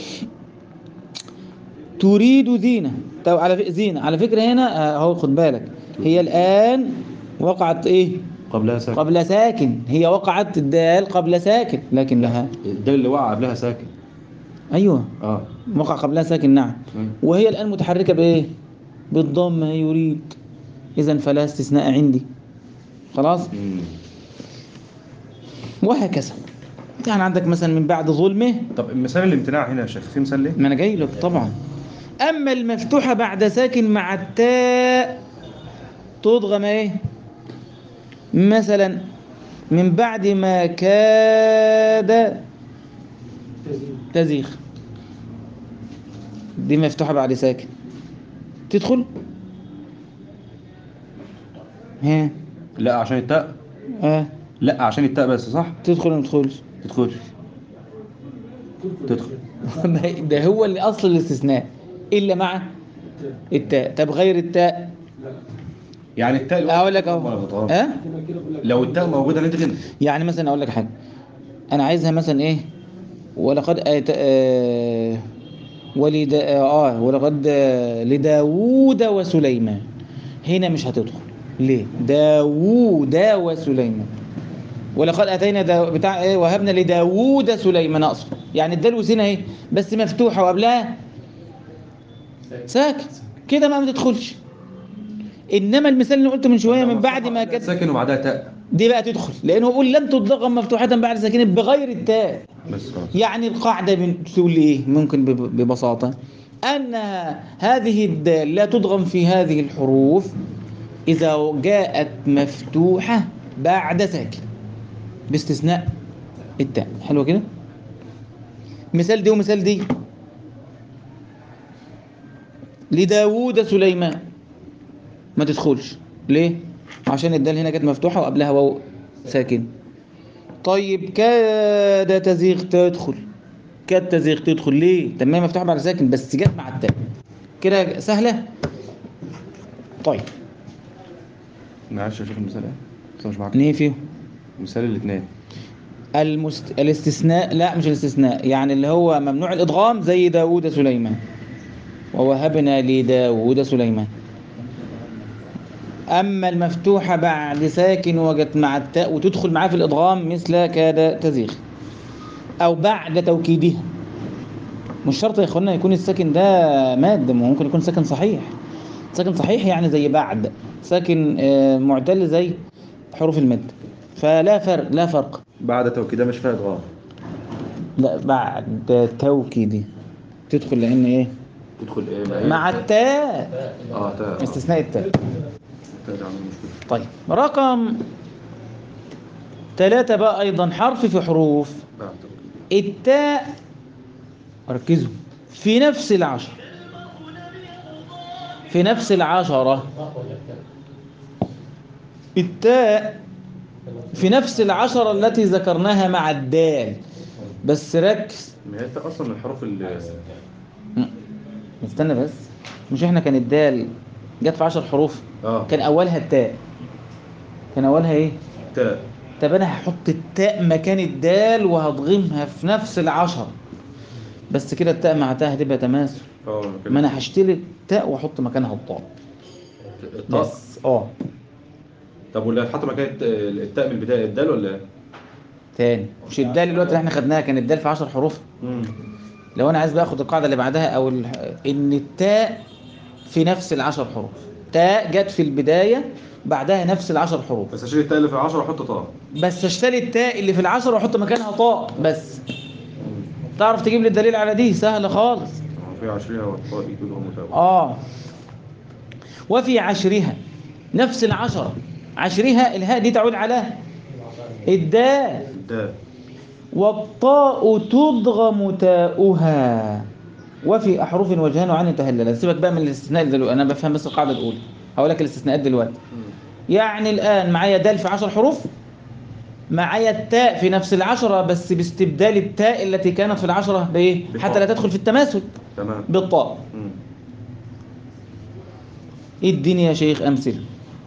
تريد زينة طب على فكرة زينة على فكرة هنا آه، اهو خد بالك هي الآن وقعت إيه قبلها ساكن قبل ساكن هي وقعت الدال قبل ساكن لكن لها الدال اللي وقع قبلها ساكن أيوة اه وقع قبلها ساكن نعم مم. وهي الآن متحركة بإيه بالضمة يريد إذا فلا استثناء عندي خلاص مم. وهكذا يعني عندك مثلا من بعد ظلمه طب مثال الامتناع هنا يا شيخ في مثال ليه؟ ما انا جاي لك طبعا اما المفتوحه بعد ساكن مع التاء تضغم ايه مثلا من بعد ما كاد تزيغ دي مفتوحه بعد ساكن تدخل ها لا عشان التاء اه لا عشان التاء بس صح؟ تدخل ولا ما تدخلش تدخل تدخل ده هو اللي اصل الاستثناء الا مع التاء طب غير التاء يعني التاء الواحد اقول لك ولا اهو بطال؟ اه لو التاء موجوده ندغم يعني مثلا اقول لك حاجه انا عايزها مثلا ايه ولقد آت... آه... ولد اه ولقد آه... لداوود وسليمان هنا مش هتدخل ليه داوود وسليمان ولقد اتينا دا... بتاع ايه وهبنا لداوود سليمان اقصد يعني الدال وسين اهي بس مفتوحه وقبلها ساكن كده ما بتدخلش انما المثال اللي قلته من شويه من بعد ما كانت ساكن وبعدها تاء دي بقى تدخل لانه بيقول لن تضغم مفتوحه بعد ساكنه بغير التاء بس خلاص يعني القاعده بتقول ايه ممكن بب- ببساطه ان هذه الدال لا تضغم في هذه الحروف اذا جاءت مفتوحه بعد ساكن باستثناء التاء حلو كده مثال دي ومثال دي لداوود سليمان ما تدخلش ليه عشان الدال هنا كانت مفتوحة وقبلها واو ساكن طيب كاد تزيغ تدخل كاد تزيغ تدخل ليه طب ما هي مفتوحة بعد ساكن بس جت مع التاء كده سهلة طيب معلش اشوف المثال ايه بس مش معاك نيه فيهم مثال الاثنين المست... الاستثناء لا مش الاستثناء يعني اللي هو ممنوع الإدغام زي داوود سليمان ووهبنا لداوود سليمان أما المفتوحة بعد ساكن وجت مع التاء وتدخل معاه في الإدغام مثل كاد تزيغ أو بعد توكيدها مش شرط يا إخوانا يكون الساكن ده ماد ممكن يكون ساكن صحيح ساكن صحيح يعني زي بعد ساكن آه، معتل زي حروف المد فلا فرق لا فرق بعد توكيدها مش فيها ادغام لا بعد توكيدي تدخل لان ايه تدخل ايه ما هي مع التاء اه تا استثناء التاء تا ده عامل مشكله طيب رقم ثلاثة بقى أيضا حرف في حروف بعد توكيد التاء ركزوا في نفس العشر في نفس العشرة صح ولا التاء؟ التاء في نفس العشرة التي ذكرناها مع الدال بس ركز ما هي التاء اصلا من الحروف اللي م. استنى بس مش احنا كان الدال جت في عشر حروف اه كان اولها التاء كان اولها ايه تاء طب انا هحط التاء مكان الدال وهضغمها في نفس العشر بس كده التاء مع تاء هتبقى تماثل اه ما انا هشتري التاء واحط مكانها الطاء الطاء بس اه طب واللي هتحط مكان الت- التاء من البدايه الدال ولا ايه؟ تاني مش الدال الوقت اللي احنا خدناها كان الدال في عشر حروف مم. لو انا عايز بقى اخد القاعده اللي بعدها او ال... ان التاء في نفس العشر حروف تاء جت في البدايه بعدها نفس العشر حروف بس اشيل التاء اللي في العشرة واحط طاء بس اشتري التاء اللي في العشر واحط مكانها طاء بس تعرف تجيب لي الدليل على دي سهله خالص آه، في عشرها والطاء يكونوا متابعة اه وفي عشرها نفس العشرة عشرها الهاء دي تعود على الدال الدال والطاء تضغم تاؤها وفي أحرف وجهان وعن تهلل سيبك بقى من الاستثناء دلوقتي أنا بفهم بس القاعدة الأولى هقول لك الاستثناءات دلوقتي يعني الآن معايا دال في عشر حروف معايا التاء في نفس العشرة بس باستبدال التاء التي كانت في العشرة بإيه؟ حتى لا تدخل في التماثل تمام بالطاء مم. اديني يا شيخ أمثلة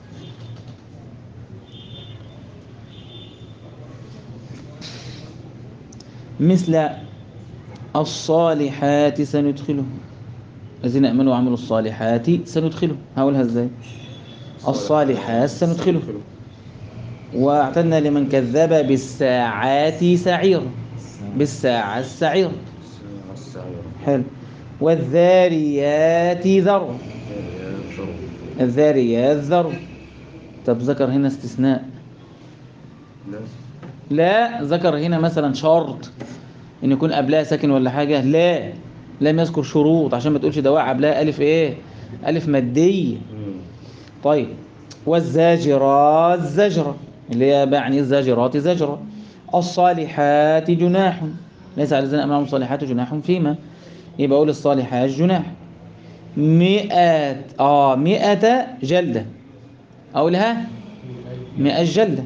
مثل الصالحات سندخلهم الذين امنوا وعملوا الصالحات سندخلهم هقولها ازاي الصالحات سندخلهم واعتدنا لمن كذب بالساعات سعير بالساعة السعير السعيرة حلو والذاريات ذروا يا شرف الذاريات ذروا طب ذكر هنا استثناء لا لا ذكر هنا مثلا شرط ان يكون قبلها ساكن ولا حاجة لا لم يذكر شروط عشان ما تقولش دواء قبلها ألف إيه ألف مادية مم. طيب والزاجرات زجرة اللي هي يعني الزاجرات زجرة الصالحات جناح ليس على الذين أمامهم الصالحات جناح فيما يبقى أقول الصالحات جناح مئة آه مئة جلدة أقولها مئة جلدة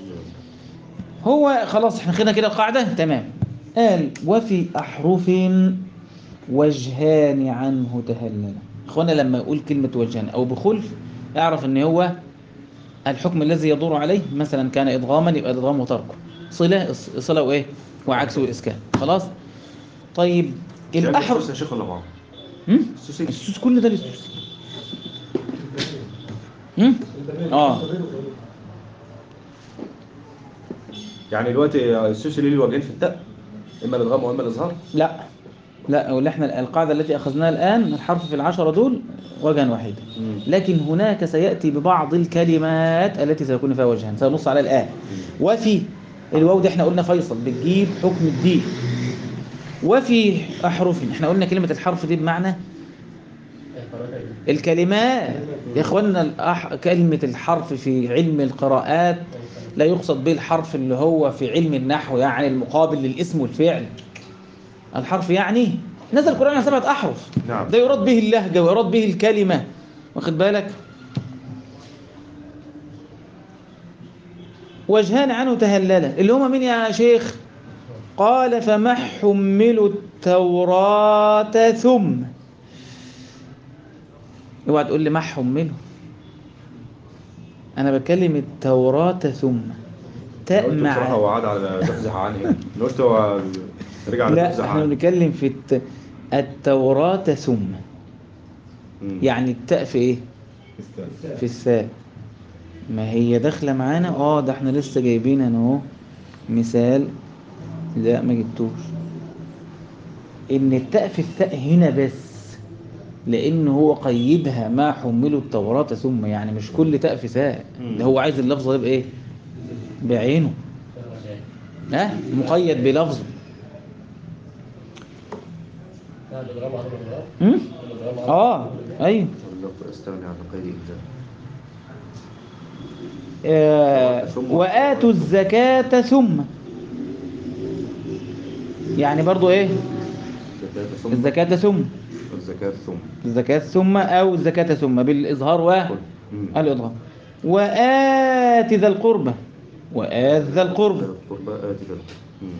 هو خلاص احنا خدنا كده القاعدة تمام قال وفي أحرف وجهان عنه تهلل اخوانا لما يقول كلمة وجهان أو بخلف اعرف ان هو الحكم الذي يدور عليه مثلا كان إضغاما يبقى الإضغام وتركه صلة صلة وإيه وعكسه الإسكان خلاص طيب السوس الأحرف يا شيخ ولا بعض هم؟ السوس السوس كل ده للسوس هم؟ اه يعني دلوقتي السوس ليه وجهين في التاء اما الادغام واما الاظهار لا لا واللي احنا القاعدة التي أخذناها الآن الحرف في العشرة دول وجها واحدا مم. لكن هناك سيأتي ببعض الكلمات التي سيكون فيها وجهان سنص على الآن وفي الواو دي احنا قلنا فيصل بتجيب حكم الدين وفي أحرف احنا قلنا كلمة الحرف دي بمعنى الكلمات يا اخوانا الأح... كلمة الحرف في علم القراءات لا يقصد به الحرف اللي هو في علم النحو يعني المقابل للاسم والفعل الحرف يعني نزل القرآن على سبعة أحرف نعم. ده يراد به اللهجة ويراد به الكلمة واخد بالك وجهان عنه تهللا اللي هما مين يا شيخ قال فما حملوا التوراة ثم اوعى تقول لي ما حملوا انا بكلم التوراة ثم تاء قلت بصراحه هو مع عاد على تفزح عني يعني أنا قلت هو رجع على لا تفزح احنا عني بنتكلم في الت... التوراة ثم مم. يعني التاء في ايه في الثاء ما هي داخله معانا اه ده احنا لسه جايبين انا اهو مثال لا ما جبتوش ان التاء في الثاء هنا بس لان هو قيدها ما حملوا التوراة ثم يعني مش كل تاء في ثاء مم. ده هو عايز اللفظ يبقى ايه بعينه ها مقيد بلفظ لا الإجرام معلوم الإجرام هم؟ الإجرام معلوم. اه ايوه اللفظ استغني عن قيد إلزام آه، ثم. وآتوا الزكاة ثم يعني برضو ايه الزكاة ثم الزكاة ثم الزكاة ثم الزكاة ثم أو الزكاة ثم بالإظهار مم. والإضغام وآت ذا القربى وآت ذا القربى القربى آتي ذا مم.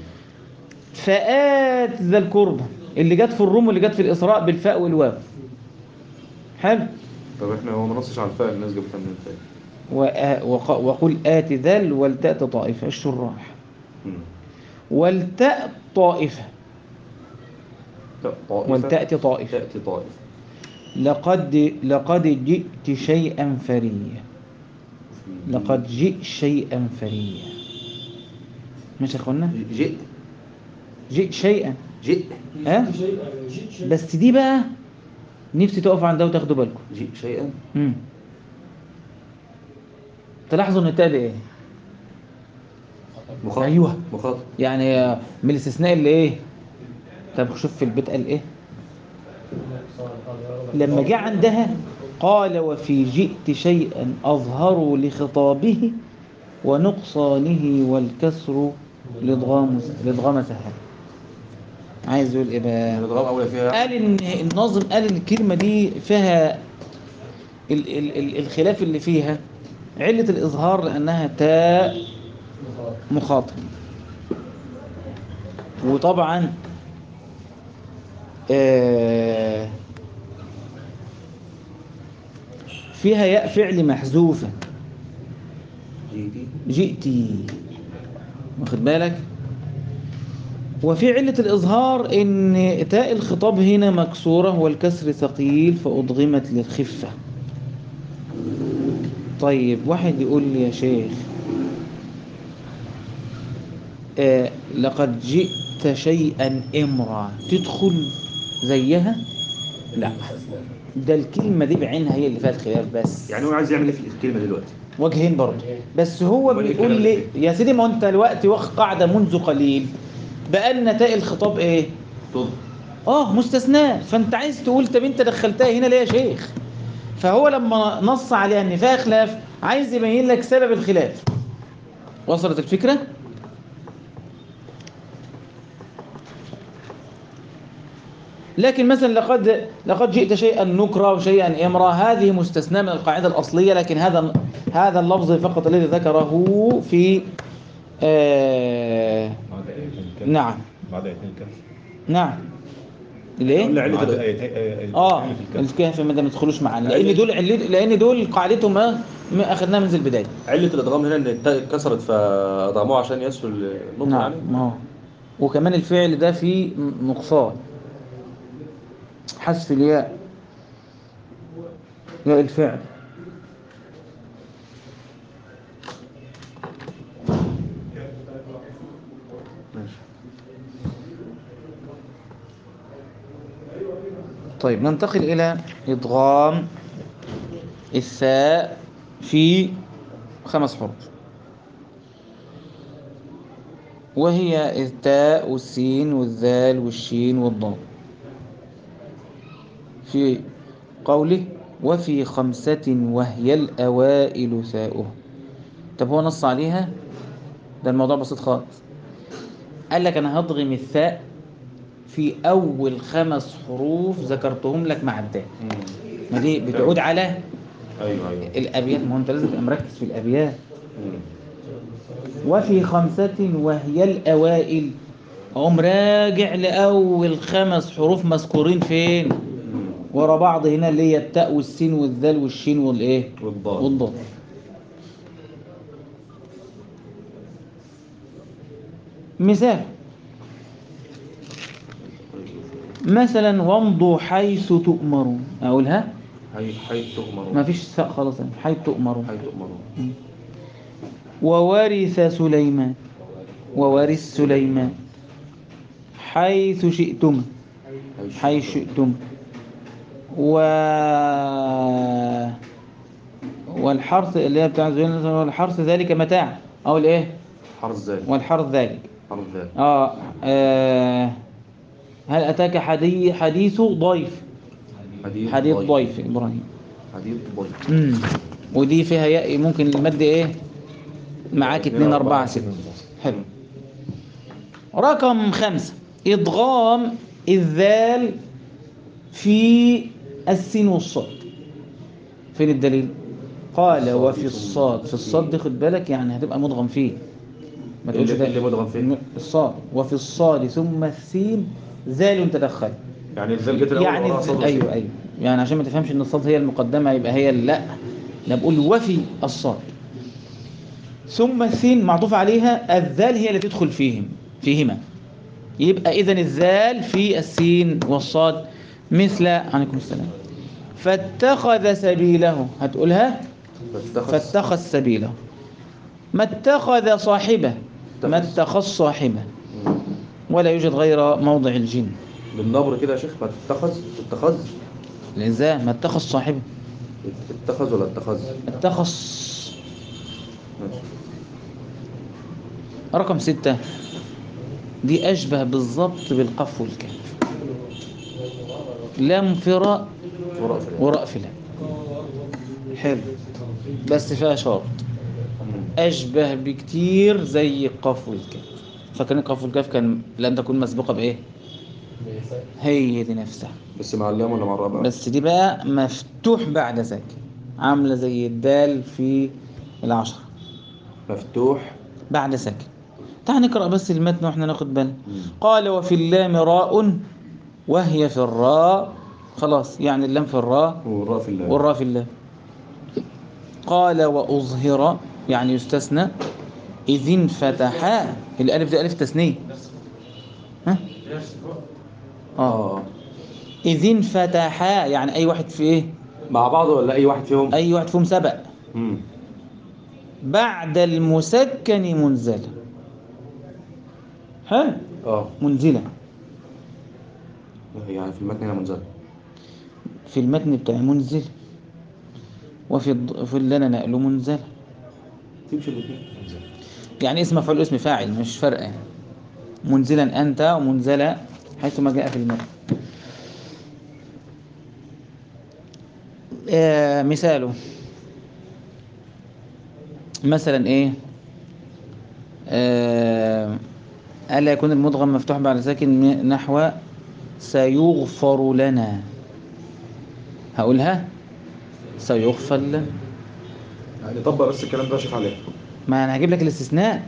فآت ذا القربى اللي جت في الروم واللي جت في الإسراء بالفاء والواو حلو طب احنا هو ما نصش على الفاء الناس جابتها من الفاء وآ- وق- وقل آت ذا ولتأت طائفة الشراح مم. ولتأت طائفة لا، طائفة ولتأتي طائفة تأتي طائفة لقد لقد جئت شيئا فريا لقد جئت شيئا فريا مش يا اخوانا جئ جئت شيئا جئ ها بس دي بقى نفسي تقف عندها وتاخدوا بالكم جئ شيئا امم تلاحظوا ان التاء دي ايه مخاطب أيوة. مخاطب يعني من الاستثناء اللي ايه طب شوف في البيت قال ايه لما جه عندها قال وفي جئت شيئا أظهر لخطابه ونقصانه والكسر لضغام لضغام سهل عايز يقول ايه بقى الادغام اولى فيها قال ان الناظم قال ان الكلمه دي فيها ال ال ال الخلاف اللي فيها علة الإظهار لأنها تاء مخاطب وطبعا آه، فيها ياء فعل محذوفة جئتي جئتي واخد بالك وفي علة الإظهار إن تاء الخطاب هنا مكسورة والكسر ثقيل فأضغمت للخفة طيب واحد يقول لي يا شيخ آه لقد جئت شيئا إمرا تدخل زيها لا ده الكلمة دي بعينها هي اللي فيها الخلاف بس يعني هو عايز يعمل ايه في الكلمه دلوقتي وجهين برضه بس هو أمال إيه بيقول الكلام لي يا سيدي ما انت دلوقتي واخد قاعده منذ قليل بان تاء الخطاب ايه تض اه مستثناه فانت عايز تقول طب انت دخلتها هنا ليه يا شيخ فهو لما نص عليها ان فيها خلاف عايز يبين لك سبب الخلاف وصلت الفكره لكن مثلا لقد لقد جئت شيئا نكرا وشيئا امرا هذه مستثناه من القاعده الاصليه لكن هذا هذا اللفظ فقط الذي ذكره في آه بعد آيتين الكهف نعم بعد آيتين الكهف نعم ليه؟ قلنا علة بعد ال- آيتين آيتين اه الكهف الكهف ما ده ما تدخلوش معانا لان دول عل- لان دول قاعدتهم ما ما اخذناها منذ البدايه علة الادغام هنا ان التاء اتكسرت فاضغموها عشان يسهل النطق نعم يعني ما هو وكمان الفعل ده فيه م- نقصان حذف الياء ياء الفعل ماشي طيب ننتقل إلى إدغام الثاء في خمس حروف وهي التاء والسين والذال والشين والضاد في قوله وفي خمسة وهي الأوائل ثاؤه طب هو نص عليها ده الموضوع بسيط خالص قال لك انا هضغم الثاء في اول خمس حروف ذكرتهم لك مع الدال مم. ما دي بتعود على ايوه ايوه الابيات ما هو انت لازم تبقى مركز في الابيات مم. وفي خمسة وهي الأوائل أقوم راجع لأول خمس حروف مذكورين فين مم. ورا بعض هنا اللي هي التاء والسين والذال والشين والإيه والضاد والضاد مثال مثلا وامضوا حيث تؤمرون أقولها حي حيث تؤمرون ما فيش ثاء خلاص يعني. حيث تؤمرون حيث تؤمرون وورث سليمان وورث سليمان حيث شئتم حيث شئتم و والحرث اللي هي بتاع زوين والحرث ذلك متاع او الايه حرف ذلك والحرث ذلك حرف ذلك اه, آه. هل اتاك حديث حديث ضيف حديث حديث ضيف ابراهيم حديث ضيف امم ودي فيها ياء ممكن المد ايه معاك اتنين اتنين أربعة اربعة ستة حلو رقم خمسة إدغام الذال في السين والصاد فين الدليل قال وفي الصاد في الصاد دي خد بالك يعني هتبقى مدغم فيه ما تقولش اللي ده اللي مدغم فيه الصاد وفي الصاد ثم السين ذال تدخل يعني الذال جت الاول يعني وراها الز- صاد ايوه وسين. ايوه يعني عشان ما تفهمش ان الصاد هي المقدمه يبقى هي ال- لا انا بقول وفي الصاد ثم السين معطوف عليها الذال هي اللي تدخل فيهم فيهما يبقى اذا الذال في السين والصاد مثل عليكم السلام فاتخذ سبيله هتقولها فاتخذ فاتخذ سبيله ما اتخذ صاحبه ما اتخذ صاحبه مم. ولا يوجد غير موضع الجن بالنبر كده يا شيخ ما تتخذ اتخذ الإنزاه ما اتخذ صاحبه اتخذ ولا اتخذ اتخذ ماشي. رقم ستة دي أشبه بالضبط بالقف والكاف لام فراء وراء في وراء في لام حلو بس فيها شرط مم. أشبه بكتير زي القاف والكاف فاكرين القاف والكاف كان لم تكن مسبوقة بإيه؟ هي دي نفسها بس مع اللام ولا مع الراء بقى؟ بس دي بقى مفتوح بعد ساكن عاملة زي الدال في العشرة مفتوح بعد ساكن تعال نقرأ بس المتن واحنا ناخد بالنا مم. قال وفي اللام راء وهي في الراء خلاص يعني اللام في الراء والراء في اللام والراء في اللام قال وأظهر يعني يستثنى إذ انفتحا الألف دي ألف تثنية ها؟ آه اه إذ انفتحا يعني أي واحد في إيه؟ مع بعض ولا اي واحد فيهم؟ أي واحد فيهم سبق مم. بعد المسكن منزلة حلو اه منزلة يعني في المتن هنا منزل في المتن بتاع منزل وفي الض... في اللي انا نقله منزل تمشي الاثنين يعني اسم مفعول اسم فاعل مش فرق يعني منزلا انت ومنزلا حيث ما جاء في المتن آه مثاله مثلا ايه آه ألا يكون المدغم مفتوح بعد ساكن م- نحو سيغفر لنا هقولها سيغفر لنا يعني طبق بس الكلام ده يا شيخ عليه ما انا هجيب لك الاستثناء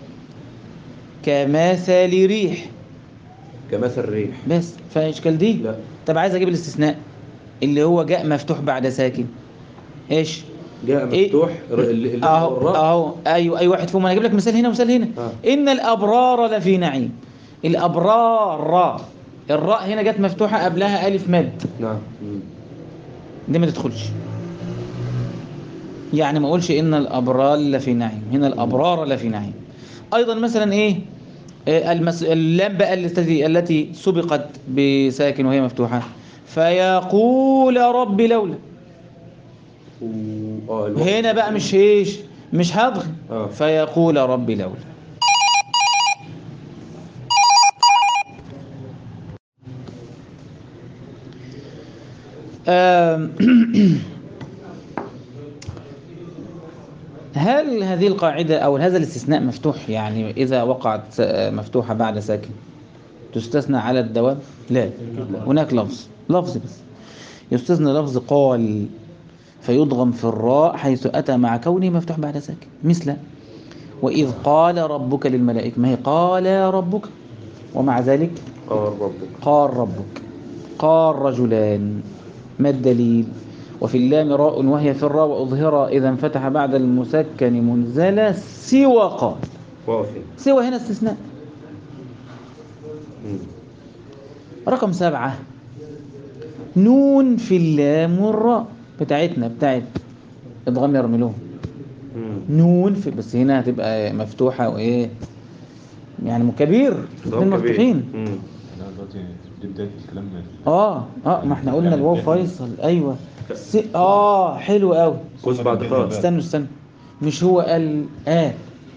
كمثل ريح كمثل الريح بس فيها اشكال دي لا طب عايز اجيب الاستثناء اللي هو جاء مفتوح بعد ساكن ايش جاء إيه؟ مفتوح ر- ال- ال- اهو والراء اهو ايوه اي واحد فيهم انا اجيب لك مثال هنا ومثال هنا آه. ان الابرار لفي نعيم الابرار الراء هنا جت مفتوحه قبلها الف مد نعم مم. دي ما تدخلش يعني ما اقولش ان الابرار لفي نعيم هنا الابرار لفي نعيم ايضا مثلا ايه آه، المس... اللام بقى التي التي سبقت بساكن وهي مفتوحه فيقول رب لولا و... اه الوقت. هنا بقى مش ايش مش هضغم آه. فيقول رب لولا آم، هل هذه القاعدة أو هذا الاستثناء مفتوح يعني إذا وقعت س- مفتوحة بعد ساكن تستثنى على الدوام لا هناك لفظ لفظ بس يستثنى لفظ قال فيضغم في الراء حيث أتى مع كونه مفتوح بعد ساكن مثل وإذ قال ربك للملائكة ما هي قال ربك ومع ذلك قال ربك قال ربك قال رجلان ما الدليل وفي اللام راء وهي في الراء وأظهر إذا انفتح بعد المسكن منزلة سوى قال واقفين سوى هنا استثناء مم. رقم سبعة نون في اللام والراء بتاعتنا بتاعت ادغام يرملوه مم. نون في بس هنا هتبقى مفتوحة وإيه يعني كبير الاثنين ضم كبير. مفتوحين مم. لا دلوقتي دي بداية الكلام اه اه ما احنا قلنا الواو فيصل ايوه س... اه حلو قوي قوس بعد خالص استنوا استنوا مش هو قال آه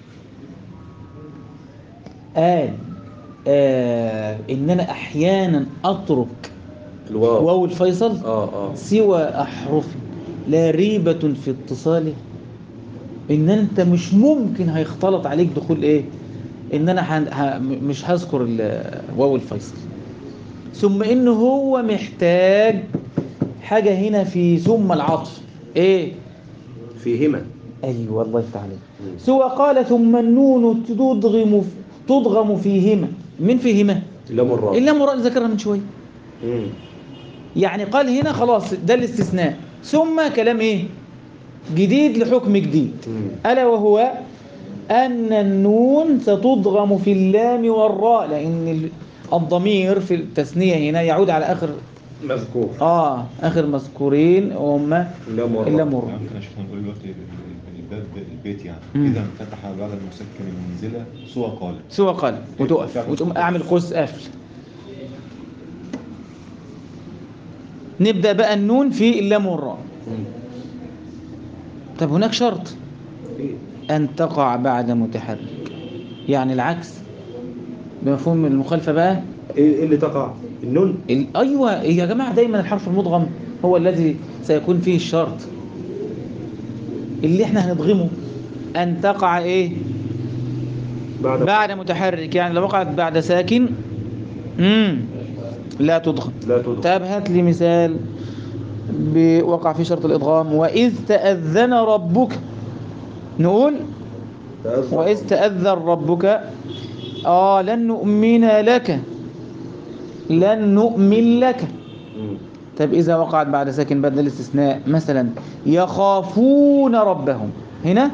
قال آه ان انا احيانا اترك الواو واو الفيصل اه اه سوى احرف لا ريبة في اتصاله ان انت مش ممكن هيختلط عليك دخول ايه ان انا ح... ح... مش هذكر ال- واو الفيصل ثم ان هو محتاج حاجة هنا في ثم العطف ايه فيهما ايوه الله يفتح عليك مم. سوى قال ثم النون تضغم تضغم فيهما من فيهما لا مرة الا مراد ذكرها من شويه مم. يعني قال هنا خلاص ده الاستثناء ثم كلام ايه جديد لحكم جديد مم. الا وهو ان النون ستضغم في اللام والراء لان ال- الضمير في التثنيه هنا يعود على اخر مذكور اه اخر مذكورين وهم لا مرة الا مر ممكن اشوف نقول دلوقتي ال- الباب البيت يعني مم. اذا انفتح بعد المسكن المنزله سوى قال سوى قال وتقف وتقوم اعمل قوس قفل نبدا بقى النون في اللام والراء مم. طب هناك شرط إيه. أن تقع بعد متحرك يعني العكس بمفهوم المخالفة بقى ايه إيه اللي تقع النون ال... أيوة يا جماعة دايما الحرف المدغم هو الذي سيكون فيه الشرط اللي احنا هنضغمه أن تقع إيه بعد بعد متحرك يعني لو وقعت بعد ساكن مم. لا تضغم لا تدخل طب هات لي مثال بوقع في شرط الإضغام وإذ تأذن ربك نقول تأذن. وإذ تأذن ربك آه لن نؤمن لك لن نؤمن لك مم. طب إذا وقعت بعد ساكن بدل الاستثناء مثلا يخافون ربهم هنا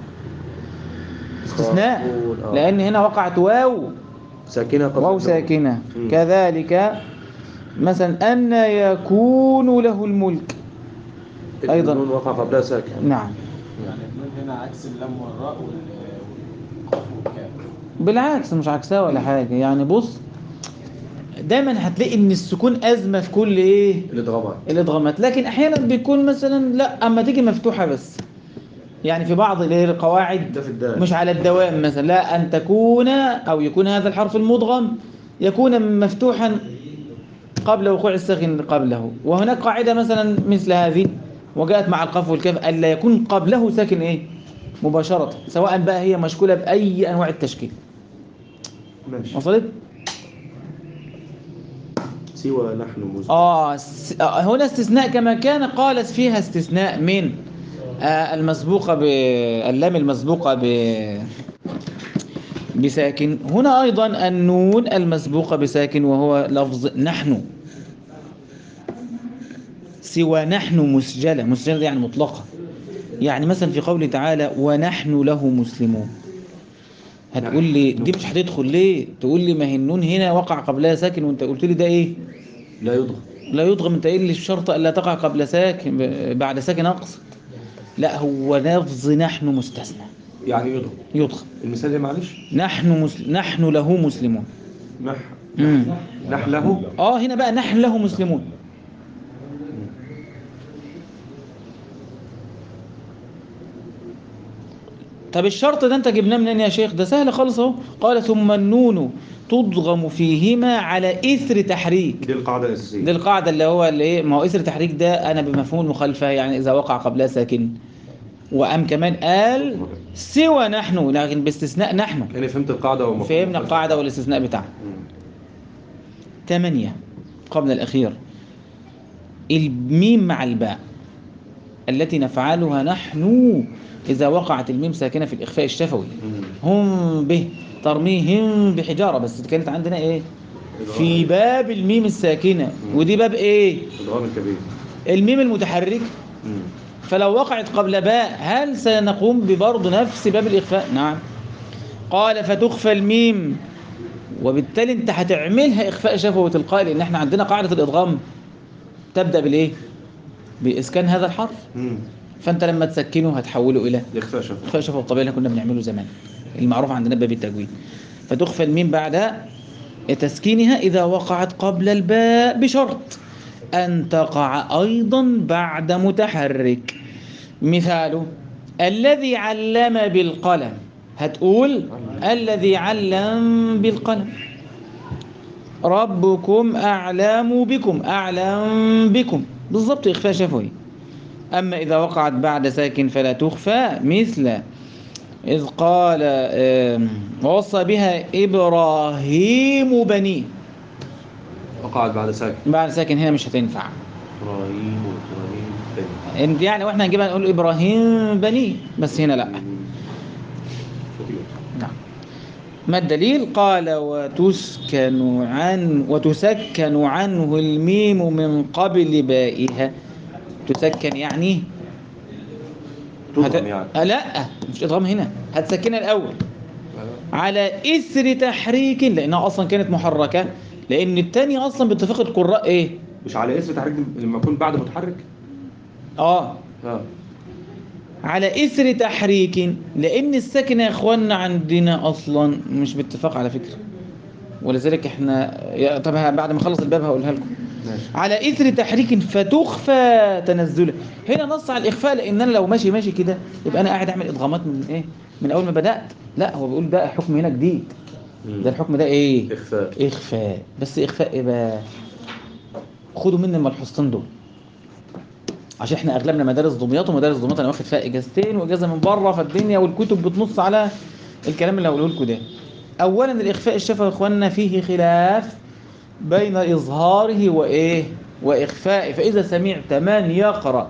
استثناء يخافون، آه. لأن هنا وقعت واو ساكنة قبل واو النون. ساكنة مم. كذلك مثلا أن يكون له الملك أيضا. النون وقع قبلها ساكن نعم يعني النون هنا عكس اللام والراء وال- والقاف والكاف بالعكس مش عكسها ولا حاجة يعني بص دايما هتلاقي ان السكون ازمه في كل ايه الادغامات الادغامات لكن احيانا بيكون مثلا لا اما تيجي مفتوحه بس يعني في بعض الايه القواعد ده في الدال مش على الدوام مثلا لا ان تكون او يكون هذا الحرف المدغم يكون مفتوحا قبل وقوع الساكن قبله وهناك قاعده مثلا مثل هذه وجاءت مع القاف والكاف الا يكون قبله ساكن ايه مباشره سواء بقى هي مشكوله باي انواع التشكيل ماشي وصلت سوى نحن مزمع آه س- آه، هنا استثناء كما كان قالت فيها استثناء من آه المسبوقة باللام المسبوقة ب بساكن هنا أيضا النون المسبوقة بساكن وهو لفظ نحن سوى نحن مسجلة مسجلة دي يعني مطلقة يعني مثلا في قوله تعالى ونحن له مسلمون هتقول لي دي مش هتدخل ليه تقول لي ما هي النون هنا وقع قبلها ساكن وانت قلت لي ده ايه لا يضغم لا يضغم انت ايه اللي الشرط الا تقع قبل ساكن ب- بعد ساكن اقصد لا هو لفظ نحن مستثنى يعني يضغم يضغم المثال ايه معلش نحن مسل... نحن له مسلمون نح مم. نحله اه هنا بقى نحن له مسلمون طب الشرط ده انت جبناه منين يا شيخ ده سهل خالص اهو قال ثم النون تضغم فيهما على اثر تحريك دي القاعدة الأساسية دي القاعدة اللي هو اللي ايه ما هو اثر تحريك ده انا بمفهوم المخالفة يعني اذا وقع قبلها ساكن وأم كمان قال سوى نحن لكن باستثناء نحن يعني فهمت القاعدة ومفهوم فهمنا الفلسفة. القاعدة والاستثناء بتاعها مم. ثمانية قبل الأخير الميم مع الباء التي نفعلها نحن إذا وقعت الميم ساكنة في الإخفاء الشفوي مم. هم به ترميهم بحجارة بس كانت عندنا إيه في باب الميم الساكنة ودي باب إيه إدغام الكبير الميم المتحرك مم. فلو وقعت قبل باء هل سنقوم ببرض نفس باب الإخفاء نعم قال فتخفى الميم وبالتالي انت هتعملها إخفاء شفوي تلقائي لأن احنا عندنا قاعدة الإدغام تبدأ بالإيه بإسكان هذا الحرف مم. فانت لما تسكنه هتحوله إلى يخفى شفا إخفاء شفوي الطبيعي اللي كنا بنعمله زمان المعروف عندنا باب التجويد فتخفى الميم بعد تسكينها إذا وقعت قبل الباء بشرط أن تقع أيضا بعد متحرك مثاله الذي علم بالقلم هتقول الذي علم بالقلم ربكم أعلم بكم أعلم بكم بالضبط إخفاء شفوي أما إذا وقعت بعد ساكن فلا تخفى مثل إذ قال آم، ووصى بها إبراهيم بنيه وقعت بعد ساكن بعد ساكن هنا مش هتنفع إبراهيم وإبراهيم تاني انت يعني واحنا هنجيبها نقول إبراهيم بنيه بس هنا لا نعم ما الدليل قال وتسكن عن وتسكن عنه الميم من قبل بائها تسكن يعني تضغم يعني آه لا مش ادغام هنا هتسكنها الاول على اثر تحريك لانها اصلا كانت محركه لان الثانيه اصلا باتفاق القراء ايه مش على اسم تحريك لما يكون بعد متحرك اه اه على اثر تحريك لان الساكن يا اخوانا عندنا اصلا مش باتفاق على فكره ولذلك احنا يا- طب ه- بعد ما اخلص الباب هقولها لكم ماشي على اثر تحريك فتخفى تنزله هنا نص على الاخفاء لان انا لو ماشي ماشي كده يبقى انا قاعد اعمل ادغامات من ايه من اول ما بدات لا هو بيقول ده حكم هنا جديد مم. ده الحكم ده ايه إخفاء اخفاء بس اخفاء ايه بقى خدوا مني الملحوظتين دول عشان احنا اغلبنا مدارس دمياط ومدارس دمياط انا واخد فيها اجازتين واجازه من بره فالدنيا والكتب بتنص على الكلام اللي هقوله لكم ده اولا الاخفاء الشفوي يا اخواننا فيه خلاف بين اظهاره وايه واخفائه فاذا سمعت من يقرا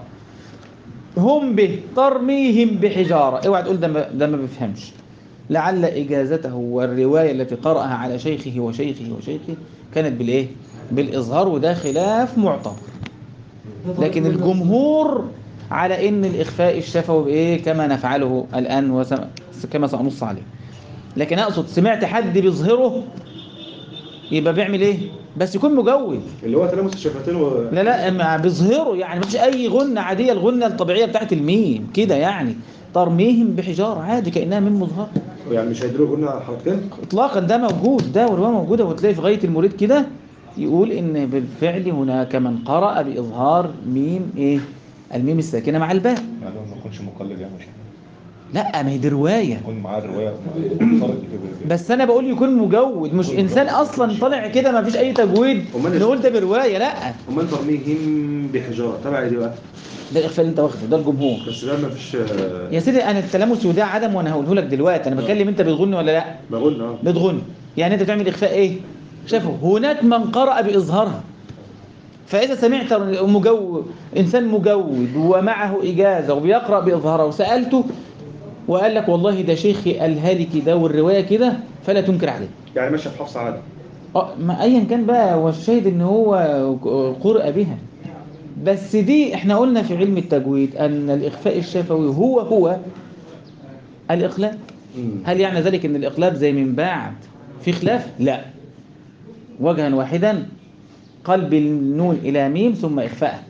هم به ترميهم بحجاره اوعى تقول ده ما, ده ما بيفهمش لعل اجازته والروايه التي قراها على شيخه وشيخه وشيخه كانت بالايه بالاظهار وده خلاف معتبر لكن الجمهور على ان الاخفاء الشفوي بايه كما نفعله الان وسم... كما سنص عليه لكن اقصد سمعت حد بيظهره يبقى بيعمل ايه بس يكون مجود اللي هو تلامس الشفتين و... لا لا أما بيظهره يعني مفيش اي غنة عادية الغنة الطبيعية بتاعت الميم كده يعني ترميهم بحجارة عادي كأنها ميم مظهر يعني مش هيدروا قلنا حركتين اطلاقا ده موجود ده والرواية موجودة وتلاقي في غاية المريد كده يقول ان بالفعل هناك من قرأ بإظهار ميم ايه الميم الساكنة مع الباء يعني هو ما يكونش مقلد يعني مش لا ما هي دي رواية يكون معاه الروايه منفرد كده بس انا بقول يكون مجود مش انسان اصلا طالع كده ما فيش اي تجويد أمال إيش؟ نقول ده برواية لا امال ترميهم بحجاره تبع ايه دي بقى ده الاخفاء اللي انت واخده ده الجمهور بس ده ما فيش آه، يا سيدي انا التلامس وده عدم وانا هقوله لك دلوقتي انا بتكلم انت بتغني ولا لا بقول اه بتغني يعني انت بتعمل اخفاء ايه شافوا هناك من قرأ باظهارها فاذا سمعت مجود انسان مجود ومعه اجازه وبيقرأ باظهارها وسالته وقال لك والله ده شيخي قالها لي كده والروايه كده فلا تنكر عليه يعني ماشيه في حفص عادي اه ما ايا كان بقى هو الشاهد ان هو قرأ بها بس دي احنا قلنا في علم التجويد ان الاخفاء الشفوي هو هو الاقلاب مم. هل يعني ذلك ان الاقلاب زي من بعد في خلاف لا وجها واحدا قلب النون الى ميم ثم اخفاء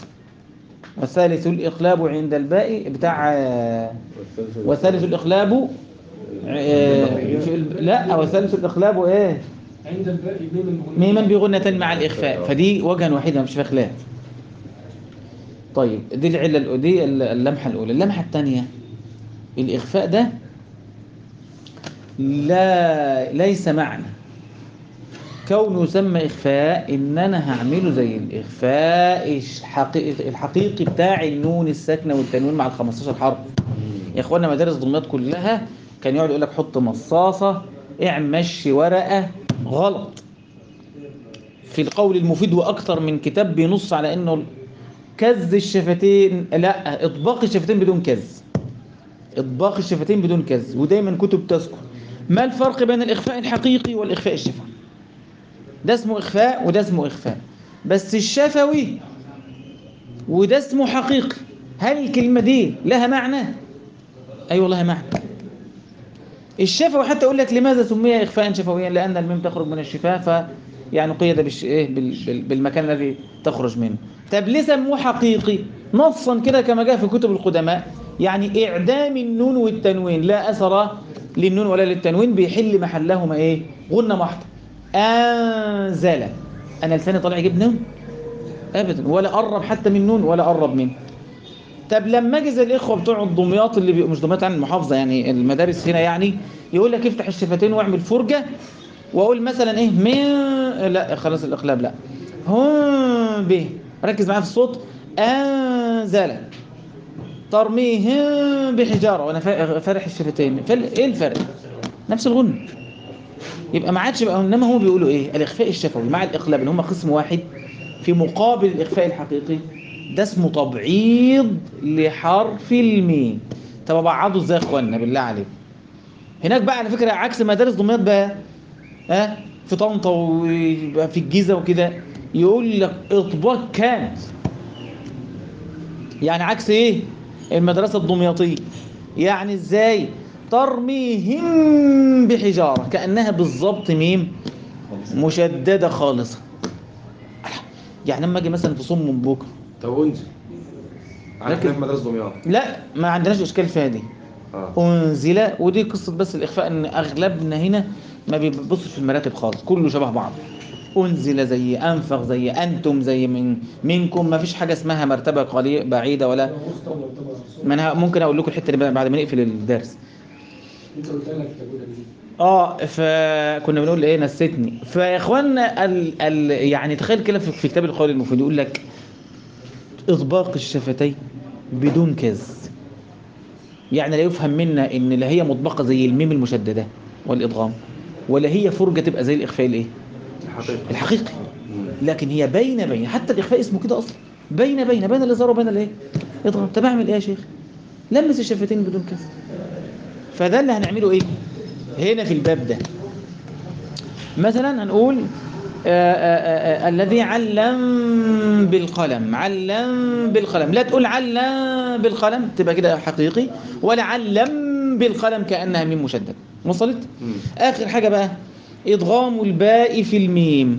والثالث الاقلاب عند الباء بتاع آه، والثالث الاقلاب آه، في ال- لا والثالث الاقلاب ايه عند الباقي ميم ميما بغنة مع الإخفاء فدي وجها واحدا مش فيها خلاف طيب دي العلة الأولى دي اللمحة الأولى اللمحة الثانية الإخفاء ده لا ليس معنى كونه يسمى إخفاء إن أنا هعمله زي الإخفاء الحقيقي, الحقيقي بتاع النون الساكنة والتنوين مع ال 15 حرف يا إخوانا مدارس دمياط كلها كان يقعد يقول لك حط مصاصة اعمل مشي ورقة غلط في القول المفيد وأكثر من كتاب بينص على إنه كز الشفتين لا إطباق الشفتين بدون كز إطباق الشفتين بدون كز ودايما كتب تذكر ما الفرق بين الإخفاء الحقيقي والإخفاء الشفوي ده اسمه إخفاء وده اسمه إخفاء بس الشفوي وده اسمه حقيقي هل الكلمة دي لها معنى؟ أي أيوة لها معنى الشفوي حتى يقول لك لماذا سمي إخفاء شفويا لأن الميم تخرج من الشفاه ف يعني قيد بالش... إيه بال... بال... بالمكان الذي تخرج منه طب ليه سموه حقيقي نصا كده كما جاء في كتب القدماء يعني إعدام النون والتنوين لا أثر للنون ولا للتنوين بيحل محلهما إيه غنة محضة أنزل أنا لساني طالع يجيب نون أبدا ولا قرب حتى من نون ولا قرب منه طب لما اجي زي الاخوه بتوع الدمياط اللي بيبقوا مش دمياط يعني المحافظه يعني المدارس هنا يعني يقول لك افتح الشفتين واعمل فرجه واقول مثلا ايه من لا خلاص الاقلاب لا هم به ركز معايا في الصوت انزل ترميهم بحجاره وانا فا- فارح الشفتين فال- ايه الفرق نفس الغن يبقى ما عادش بقى انما هم بيقولوا ايه الاخفاء الشفوي مع الاقلاب اللي هم قسم واحد في مقابل الاخفاء الحقيقي ده اسمه تبعيض لحرف الميم طب ابعضه ازاي يا اخوانا بالله عليكم هناك بقى على فكره عكس مدارس دمياط بقى ها في طنطا وفي الجيزه وكده يقول لك اطباق كامل يعني عكس ايه المدرسه الدمياطيه يعني ازاي ترميهم بحجاره كانها بالظبط ميم مشدده خالصه يعني لما اجي مثلا في صم من بكره طب انزل عندنا لكن- في مدرسه دمياط لا ما عندناش اشكال فيها دي اه انزل ودي قصه بس الاخفاء ان اغلبنا هنا ما بيبصش في المراتب خالص كله شبه بعض انزل زي انفق زي انتم زي من منكم ما فيش حاجه اسمها مرتبه قليل بعيده ولا ما انا ممكن اقول لكم الحته اللي بعد ما نقفل الدرس انت قلت لك تقولها دي اه فكنا بنقول ايه نسيتني فيا اخوانا ال... ال... يعني تخيل كده في في كتاب القول المفيد يقول لك اطباق الشفتين بدون كز يعني لا يفهم منا ان لا هي مطبقه زي الميم المشدده والادغام ولا هي فرجه تبقى زي الاخفاء الايه الحقيقه الحقيقي لكن هي بين بين حتى الاخفاء اسمه كده اصلا بين بين بين الازهار وبين الايه اضغط طب اعمل ايه يا شيخ لمس الشفتين بدون كسر فده اللي هنعمله ايه هنا في الباب ده مثلا هنقول آآ آآ آآ الذي علم بالقلم علم بالقلم لا تقول علم بالقلم تبقى كده حقيقي ولا علم بالقلم كأنها ميم مشدد وصلت مم. آخر حاجة بقى إدغام الباء في الميم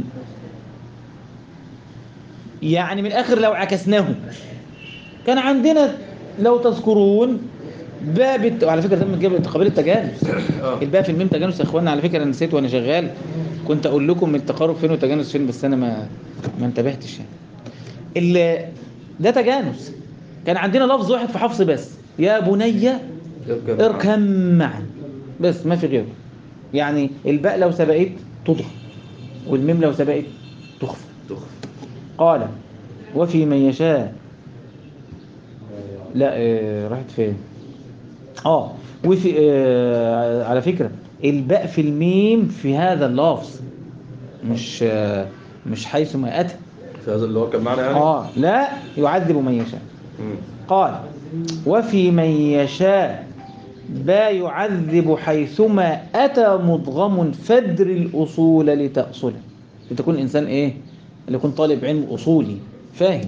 يعني من الآخر لو عكسناه كان عندنا لو تذكرون باب الت... وعلى فكرة ده من قبل قبيل التجانس اه الباء في الميم تجانس يا اخوانا على فكرة انا نسيت وانا شغال كنت اقول لكم التقارب فين والتجانس فين بس انا ما ما انتبهتش يعني ال... ده تجانس كان عندنا لفظ واحد في حفص بس يا بني اركب اركب معا بس ما في غيره يعني الباء لو سبقت تضغم والميم لو سبقت تخفى تخ قال وفي من يشاء لا آه راحت فين اه وفي آه على فكرة الباء في الميم في هذا اللفظ مش آه مش حيث ما أتى في هذا اللي هو كان معنا يعني اه لا يعذب من يشاء مم. قال وفي من يشاء با يعذب حيثما أتى مضغم فدر الأصول لتأصله لتكون إنسان إيه اللي يكون طالب علم أصولي فاهم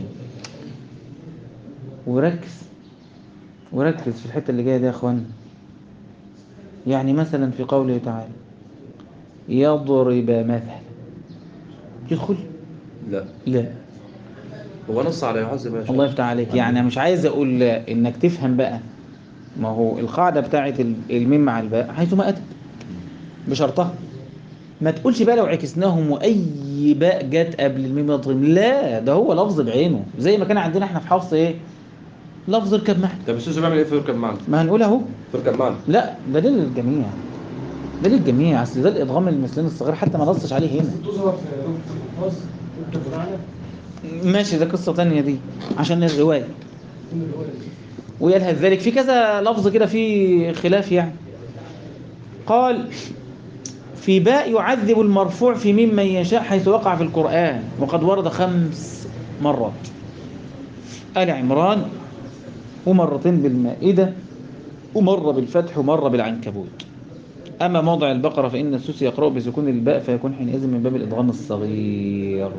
وركز وركز في الحتة اللي جاية دي يا أخوان يعني مثلا في قوله تعالى يضرب مثلا يدخل لا لا هو نص على يعذب يا شيخ الله يفتح عليك يعني مش عايز اقول انك تفهم بقى ما هو القاعده بتاعه ال- الميم مع الباء حيثما اتت بشرطها ما تقولش بقى لو عكسناهم واي باء جت قبل الميم يضرب لا ده هو لفظ بعينه زي ما كان عندنا احنا في حفص ايه لفظ اركب معنا طب السوسي بيعمل ايه في يركب معنا ما هنقول اهو تركب معنا لا ده للجميع ده للجميع اصل ده الادغام المثلين الصغير حتى ما نصش عليه هنا تظهر في ركن الخاص ركن بمعنى ماشي ده قصة تانية دي عشان الرواية من الرواية ويلهث ذلك في كذا لفظ كده في خلاف يعني قال في باء يعذب المرفوع في ميم من يشاء حيث وقع في القرآن وقد ورد خمس مرات آل عمران ومرتين بالمائدة ومرة بالفتح ومرة بالعنكبوت أما موضع البقرة فإن السوسي يقرأ بسكون الباء فيكون حينئذ من باب الإدغام الصغير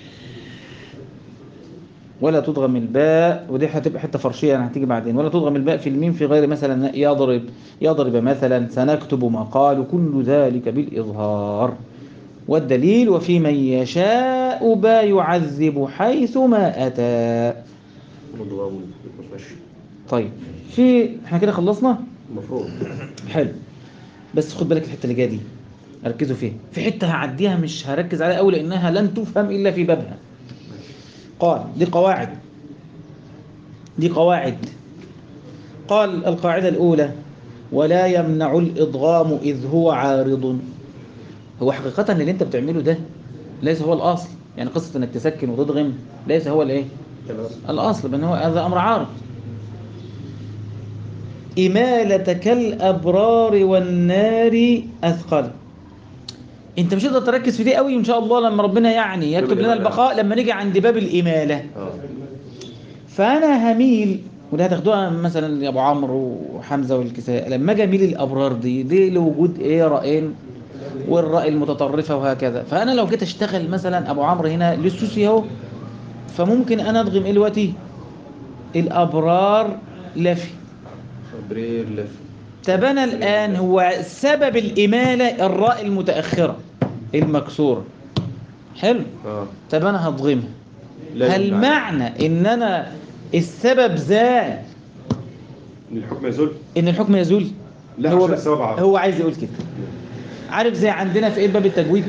ولا تضغم الباء ودي هتبقى حته فرشيه يعني هتيجي بعدين ولا تضغم الباء في الميم في غير مثلا يضرب يضرب مثلا سنكتب ما قال كل ذلك بالاظهار والدليل وفي من يشاء با يعذب حيث ما اتى مضغام مش طيب في احنا كده خلصنا المفروض حلو بس خد بالك الحته اللي جايه دي ركزوا فيها في حته هعديها مش هركز عليها قوي لانها لن تفهم الا في بابها قال دي قواعد دي قواعد قال القاعدة الأولى ولا يمنع الإضغام إذ هو عارض هو حقيقة اللي أنت بتعمله ده ليس هو الأصل يعني قصة أنك تسكن وتضغم ليس هو الإيه الأصل بأن هو هذا أمر عارض إمالة كالأبرار والنار أثقل انت مش هتقدر تركز في دي قوي ان شاء الله لما ربنا يعني يكتب لنا البقاء لما نيجي عند باب الإمالة اه فانا هميل وده هتاخدوها مثلا يا ابو عمرو وحمزه والكساء لما اجي اميل الابرار دي دي لوجود ايه رايين والراي المتطرفه وهكذا فانا لو جيت اشتغل مثلا ابو عمرو هنا للسوسي اهو فممكن انا ادغم ايه دلوقتي الابرار لفي برير لف طب انا الان هو سبب الاماله الراء المتاخره المكسوره حلو اه طب انا هضغمها لا هل يمنع. معنى ان انا السبب زال ان الحكم يزول ان الحكم يزول لا هو عشان بقى- السبب عارض. هو عايز يقول كده عارف زي عندنا في ايه باب التجويد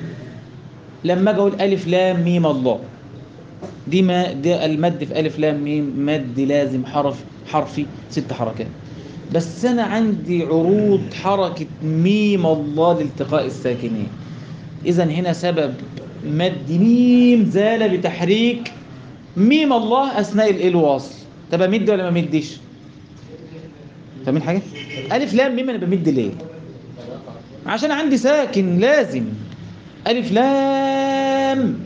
لما اجي اقول الف لام ميم الله دي ما دي المد في الف لام ميم مد لازم حرف حرفي ست حركات بس انا عندي عروض حركه ميم الله لالتقاء الساكنين اذا هنا سبب مد ميم زال بتحريك ميم الله اثناء الايه الواصل طب امد ولا ما امدش فاهمين حاجه الف لام ميم انا بمد ليه عشان عندي ساكن لازم الف لام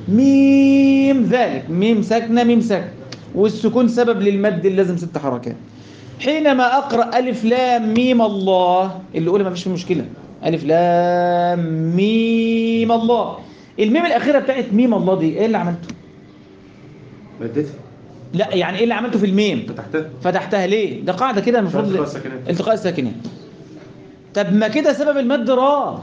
ميم ذلك ميم ساكنه ميم ساكنه والسكون سبب للمد اللازم ست حركات حينما اقرا الف لام ميم الله اللي اولى ما فيش فيه مشكله الف لام ميم الله الميم الاخيره بتاعت ميم الله دي ايه اللي عملته مدتها لا يعني ايه اللي عملته في الميم فتحتها فتحتها ليه ده قاعده كده المفروض التقاء الساكنين. التقاء الساكنين طب ما كده سبب المد راح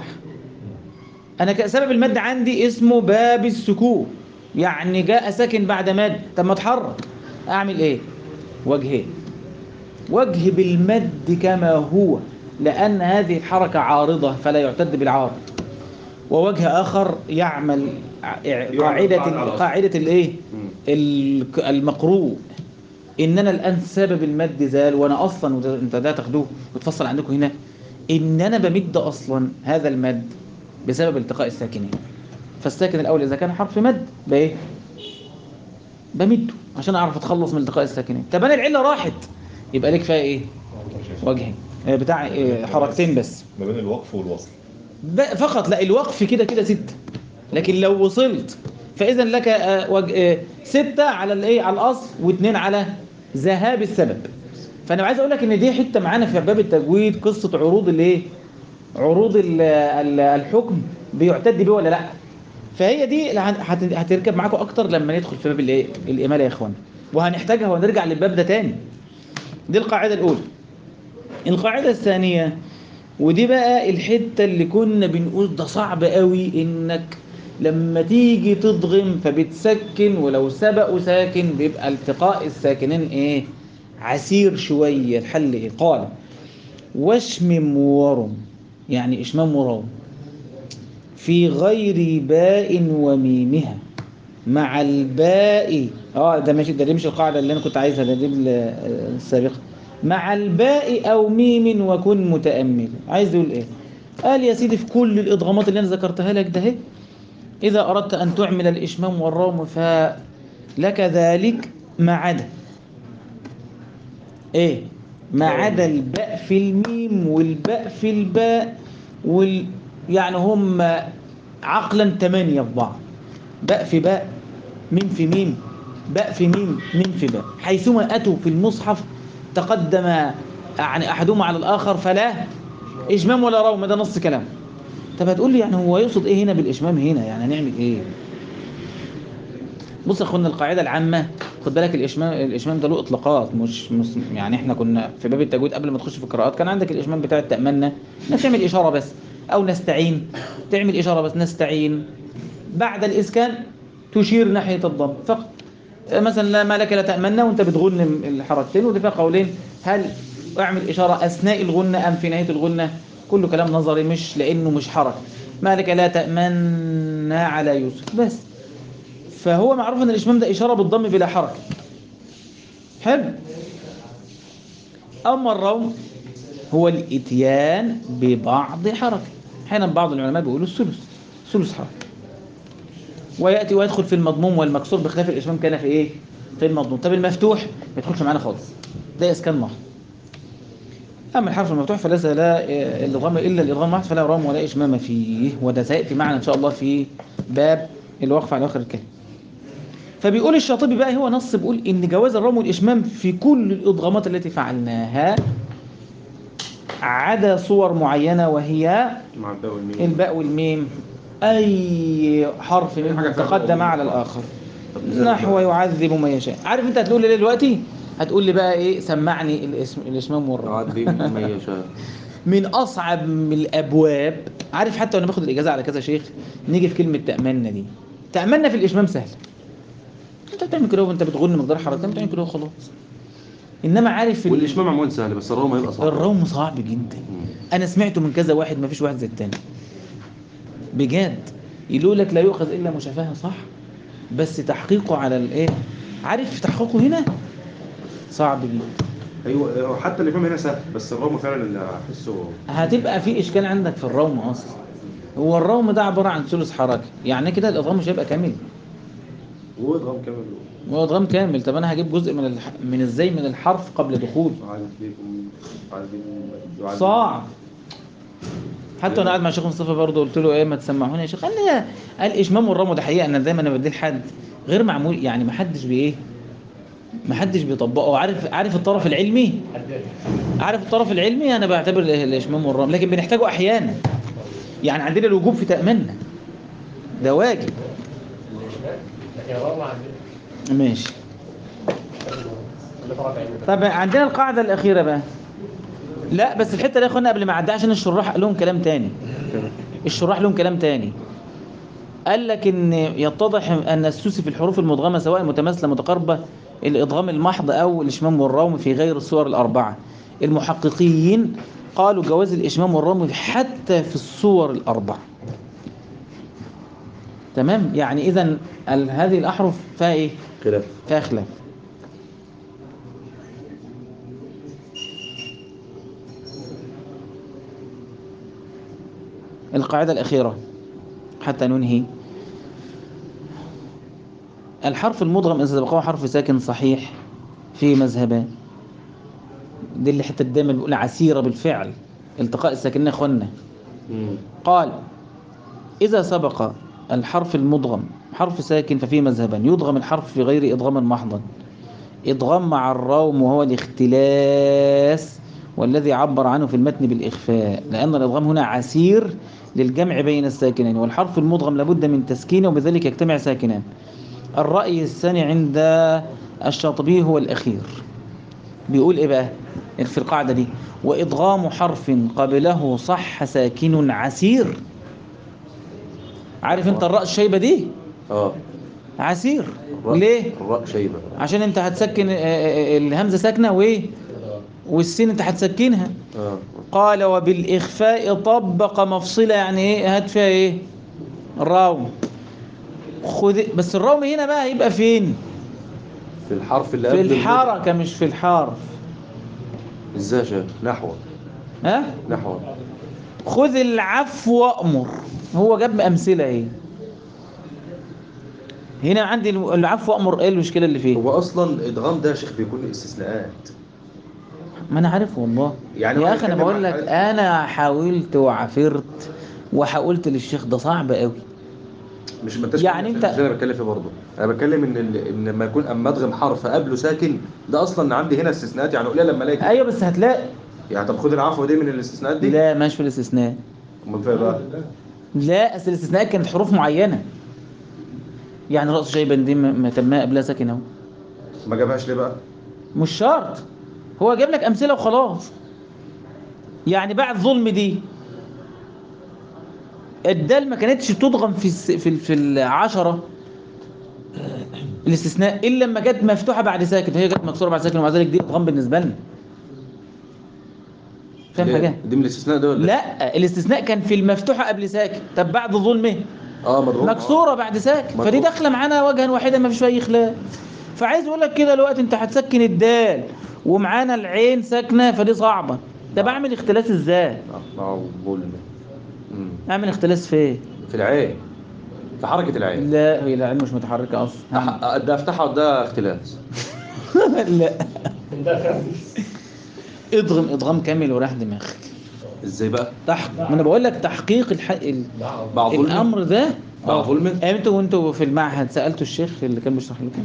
انا ك- سبب المد عندي اسمه باب السكون يعني جاء ساكن بعد مد طب ما اتحرك اعمل ايه وجهين وجه بالمد كما هو لان هذه الحركه عارضه فلا يعتد بالعارض ووجه اخر يعمل ع- قاعده قاعدة على الأصل. قاعده الايه مم. الك- المقروء ان انا الان سبب المد زال وانا اصلا وده انت ده تاخدوه وتفصل عندكم هنا ان انا بمد اصلا هذا المد بسبب التقاء الساكنين فالساكن الاول اذا كان حرف مد بايه بمده عشان اعرف اتخلص من التقاء الساكنين طب انا العله راحت يبقى لك فيها ايه وجهين آه، بتاع آه، حركتين بس ما بين الوقف والوصل ب- فقط لا الوقف كده كده ستة لكن لو وصلت فإذا لك آه، وج- آه، ستة على الايه على الأصل واثنين على ذهاب السبب فأنا عايز أقول لك إن دي حتة معانا في باب التجويد قصة عروض الايه عروض ال- ال- الحكم بيعتد بيه ولا لا فهي دي اللي هت- هت- هتركب معاكم أكتر لما ندخل في باب الايه الإمالة يا إخوان وهنحتاجها ونرجع للباب ده تاني دي القاعدة الأولى القاعدة الثانية ودي بقى الحتة اللي كنا بنقول ده صعب قوي انك لما تيجي تضغم فبتسكن ولو سبقوا ساكن بيبقى التقاء الساكنين ايه عسير شوية الحل ايه قال واشمم ورم يعني اشمام ورم في غير باء وميمها مع الباء اه ده ماشي ده دي مش القاعدة اللي انا كنت عايزها ده دي ال- السابقة مع الباء او ميم وكن متأمل عايز يقول ايه قال يا سيدي في كل الإضغامات اللي أنا ذكرتها لك ده إذا أردت أن تعمل الإشمام والروم فلك ذلك ما عدا إيه ما عدا الباء في الميم والباء في الباء وال يعني هم عقلا ثمانية في بعض باء في باء ميم في ميم باء في ميم ميم في باء حيثما أتوا في المصحف تقدم يعني أحدهما على الآخر فلا إشمام ولا روم ده نص كلام طب هتقول لي يعني هو يقصد إيه هنا بالإشمام هنا يعني هنعمل إيه بص يا اخوانا القاعده العامه خد بالك الاشمام الاشمام ده له اطلاقات مش, مش يعني احنا كنا في باب التجويد قبل ما تخش في القراءات كان عندك الاشمام بتاع التامنا انك تعمل اشاره بس او نستعين تعمل اشاره بس نستعين بعد الاسكان تشير ناحيه الضم فقط مثلا لا ما لك لا تامنا وانت بتغن الحركتين وده فيها قولين هل اعمل اشاره اثناء الغنه ام في نهايه الغنه كله كلام نظري مش لانه مش حركه ما لك لا تامنا على يوسف بس فهو معروف ان الاشمام ده اشاره بالضم بلا حركه حلو اما الروم هو الاتيان ببعض حركه احيانا بعض العلماء بيقولوا الثلث ثلث حركه وياتي ويدخل في المضموم والمكسور بخلاف الاشمام كان في ايه في المضموم طب المفتوح ما يدخلش معانا خالص ده اسكان محض اما الحرف المفتوح فليس لا الادغام الا الادغام محض فلا رام ولا اشمام فيه وده سياتي معنا ان شاء الله في باب الوقف على اخر الكلمه فبيقول الشاطبي بقى هو نص بيقول ان جواز الرم والاشمام في كل الادغامات التي فعلناها عدا صور معينه وهي مع الباء والميم الباء والميم اي حرف منهم حاجة فيها تقدم الأم. على الاخر طب إزاي نحو بقى؟ يعذب ما يشاء عارف انت هتقول لي ليه دلوقتي هتقول لي بقى ايه سمعني الاسم الاشمام والرم يعذب من يشاء من اصعب من الابواب عارف حتى وانا باخد الاجازه على كذا شيخ نيجي في كلمه تاملنا دي تاملنا في الاشمام سهل انت بتعمل كده وانت بتغن مقدار حركتين بتعمل كده وخلاص انما عارف ال- والاشمام عموما سهل بس الروم هيبقى صعب الروم صعب جدا مم. انا سمعته من كذا واحد ما فيش واحد زي التاني بجد يقولوا لك لا يؤخذ الا مشافهه صح بس تحقيقه على الايه عارف تحقيقه هنا صعب جدا ايوه حتى الاشمام هنا سهل بس الروم فعلا اللي احسه هتبقى في اشكال عندك في الروم اصلا هو الروم ده عباره عن ثلث حركه يعني كده الادغام مش هيبقى كامل وادغام كامل هو ادغام كامل طب انا هجيب جزء من الح... من ازاي من الحرف قبل دخول يعذبكم يعذبكم صعب حتى وانا قاعد مع الشيخ مصطفى برضه قلت له ايه ما تسمعوني يا شيخ قال لي قال اشمام والرمو ده حقيقه انا دايما انا بديه لحد غير معمول يعني ما حدش بايه ما حدش بيطبقه عارف عارف الطرف العلمي عارف الطرف العلمي انا بعتبر ال- الاشمام والرمو لكن بنحتاجه احيانا يعني عندنا الوجوب في تامنا ده واجب لكن الروم عندنا ماشي اللي طلع بعيد طب عندنا القاعدة الأخيرة بقى لا بس الحتة دي يا اخوانا قبل ما اعديها عشان الشراح لهم كلام تاني الشراح لهم كلام تاني قال لك ان يتضح ان السوسي في الحروف المدغمة سواء متماثلة متقاربة الادغام المحض او الاشمام والروم في غير الصور الاربعة المحققين قالوا جواز الاشمام والروم حتى في الصور الاربعة تمام يعني اذا ال- هذه الاحرف فيها ايه خلاف فيها خلاف القاعدة الأخيرة حتى ننهي الحرف المدغم إذا سبقه حرف ساكن صحيح في مذهبان دي اللي حتى دايما بيقول عسيرة بالفعل التقاء الساكنين يا اخوانا مم. قال إذا سبق الحرف المدغم حرف ساكن ففيه مذهبان يدغم الحرف في غير إدغام محضا إدغام مع الروم وهو الاختلاس والذي عبر عنه في المتن بالإخفاء لأن الإدغام هنا عسير للجمع بين الساكنين والحرف المدغم لابد من تسكينه وبذلك يجتمع ساكنان الرأي الثاني عند الشاطبي هو الأخير بيقول إيه بقى في القاعدة دي وإدغام حرف قبله صح ساكن عسير عارف انت الراء الشيبة دي اه عسير الراء- ليه الراء شيبه عشان انت هتسكن آه، آه، الهمزة ساكنة وايه والسين انت هتسكنها اه قال وبالإخفاء طبق مفصلة يعني ايه هات فيها ايه الراوم خذ بس الراوم هنا بقى هيبقى فين في الحرف اللي في قبل الحركة مش في الحرف ازاي يا شيخ نحو ها نحو خذ العفو وأمر هو جاب أمثلة اهي هنا عندي العفو وأمر ايه المشكلة اللي فيه هو اصلا الادغام ده يا شيخ بيكون استثناءات ما انا عارف والله يعني يا هو اخي انا بيتكلم بقول عن لك حاجة- انا حاولت وعافرت وحاولت للشيخ ده صعب قوي مش ما انتش يعني فاهم انت- اللي انا بتكلم فيه برضه انا بتكلم ان ال- ان لما يكون اما ادغم حرف قبله ساكن ده اصلا عندي هنا استثناءات يعني قليل لما الاقي ايوه بس هتلاقي يعني طب خد العفو دي من الاستثناءات دي لا ماشي في الاستثناء امال فين بقى لا اصل الاستثناء كانت حروف معينه يعني راس شيبا دي م- ما تمها قبلها ساكن اهو ما جابهاش ليه بقى مش شرط هو جاب لك امثله وخلاص يعني بعد ظلم دي الدال ما كانتش بتضغم في الس... في ال- في العشرة الاستثناء الا لما كانت مفتوحه بعد ساكن فهي كانت مكسوره بعد ساكن ومع ذلك دي ادغام بالنسبه لنا فاهم ليه؟ حاجه دي من الاستثناء ده ولا إيه؟ لا الاستثناء كان في المفتوحه قبل ساكن طب بعد ظلمه اه مضروب مكسوره بعد ساكن مضروب. فدي داخله معانا وجها واحدا ما فيش فيها اي خلاف فعايز اقول لك كده دلوقتي انت هتسكن الدال ومعانا العين ساكنه فدي صعبه طب اعمل اختلاس ازاي اه مع ظلم مم. اعمل اختلاس فين في العين في حركه العين لا هي العين مش متحركه اصلا أح- ده افتحها ده اختلاس لا ده خمس اضغم اضغام كامل وراح دماغك ازاي بقى تحت ما انا بقول لك تحقيق الح... ال... مع ظلم الامر ده مع ظلم آه، انتوا وانتوا في المعهد سالتوا الشيخ اللي كان بيشرح لكم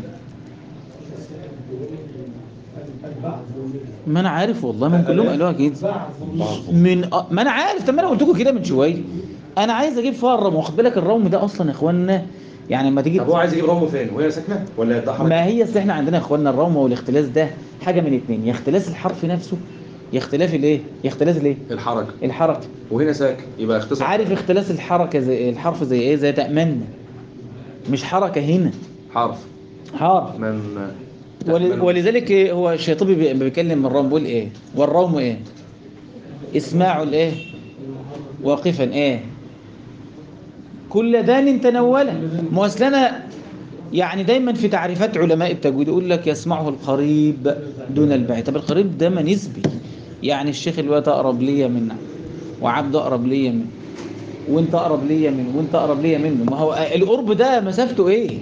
ما انا عارف والله ما هم كلهم قالوها كده من أ- ما انا عارف طب ما انا قلت لكم كده من شويه انا عايز اجيب فيها الرم واخد بالك الروم ده اصلا يا اخوانا يعني لما تيجي طب هو عايز يجيب رمه فين وهي ساكنه ولا ده حركه ما هي اصل احنا عندنا يا اخوانا الروم والاختلاس ده حاجه من اتنين يا اختلاس الحرف نفسه يا اختلاف الايه يا اختلاس الايه الحركه الحركه وهنا ساكن يبقى اختصر عارف اختلاس الحركه زي الحرف زي ايه زي تأمنا مش حركه هنا حرف حرف من ول- ولذلك إيه هو الشيطبي بي- بيكلم الروم بيقول ايه والروم ايه اسماع الايه واقفا ايه كل دان تنولا ما أصل أنا يعني دايما في تعريفات علماء التجويد يقول لك يسمعه القريب دون البعيد طب القريب ده ما نسبي يعني الشيخ الوقت اقرب ليا منه وعبد اقرب ليا منه وانت اقرب ليا منه وانت اقرب ليا منه ما هو القرب ده مسافته ايه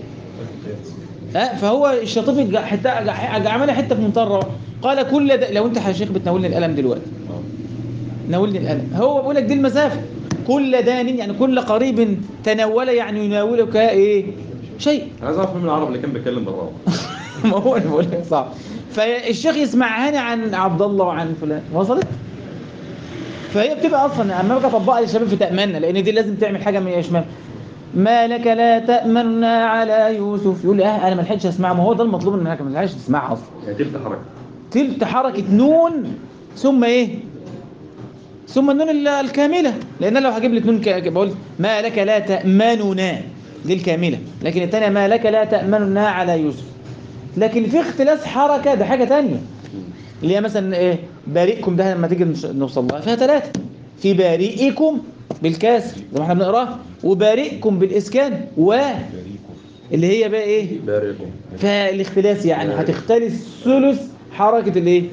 ها فهو الشاطبي جا- حتى جا- جا- عملها حته في منتهى الروعه قال كل ده لو انت يا شيخ بتناولني القلم دلوقتي ناولني القلم هو بيقول لك دي المسافه كل دان يعني كل قريب تناول يعني يناولك ايه شيء انا عايز اعرف مين من العرب اللي كان بيتكلم بالراوي ما هو انا بقول لك صعب فالشيخ يسمعها عن عبد الله وعن فلان وصلت فهي بتبقى اصلا اما باجي اطبقها للشباب في تامنا لان دي لازم تعمل حاجه من يشمل ما لك لا تامنا على يوسف يقول لي اه انا ما لحقتش اسمعها ما هو ده المطلوب منك ما لحقتش تسمعها اصلا يعني تلت حركه تلت حركه نون ثم ايه ثم النون ال- الكامله لان أنا لو هجيب لك نون ك- بقول ما لك لا تامننا دي الكامله لكن الثانيه ما لك لا تامننا على يوسف لكن في اختلاس حركه ده حاجه تانية اللي هي مثلا ايه بارئكم ده لما تيجي نش- نوصل لها فيها ثلاثه في بارئكم بالكسر زي ما احنا بنقراه وبارئكم بالاسكان و اللي هي بقى ايه باركم فالاختلاس يعني هتختلس ثلث حركه الايه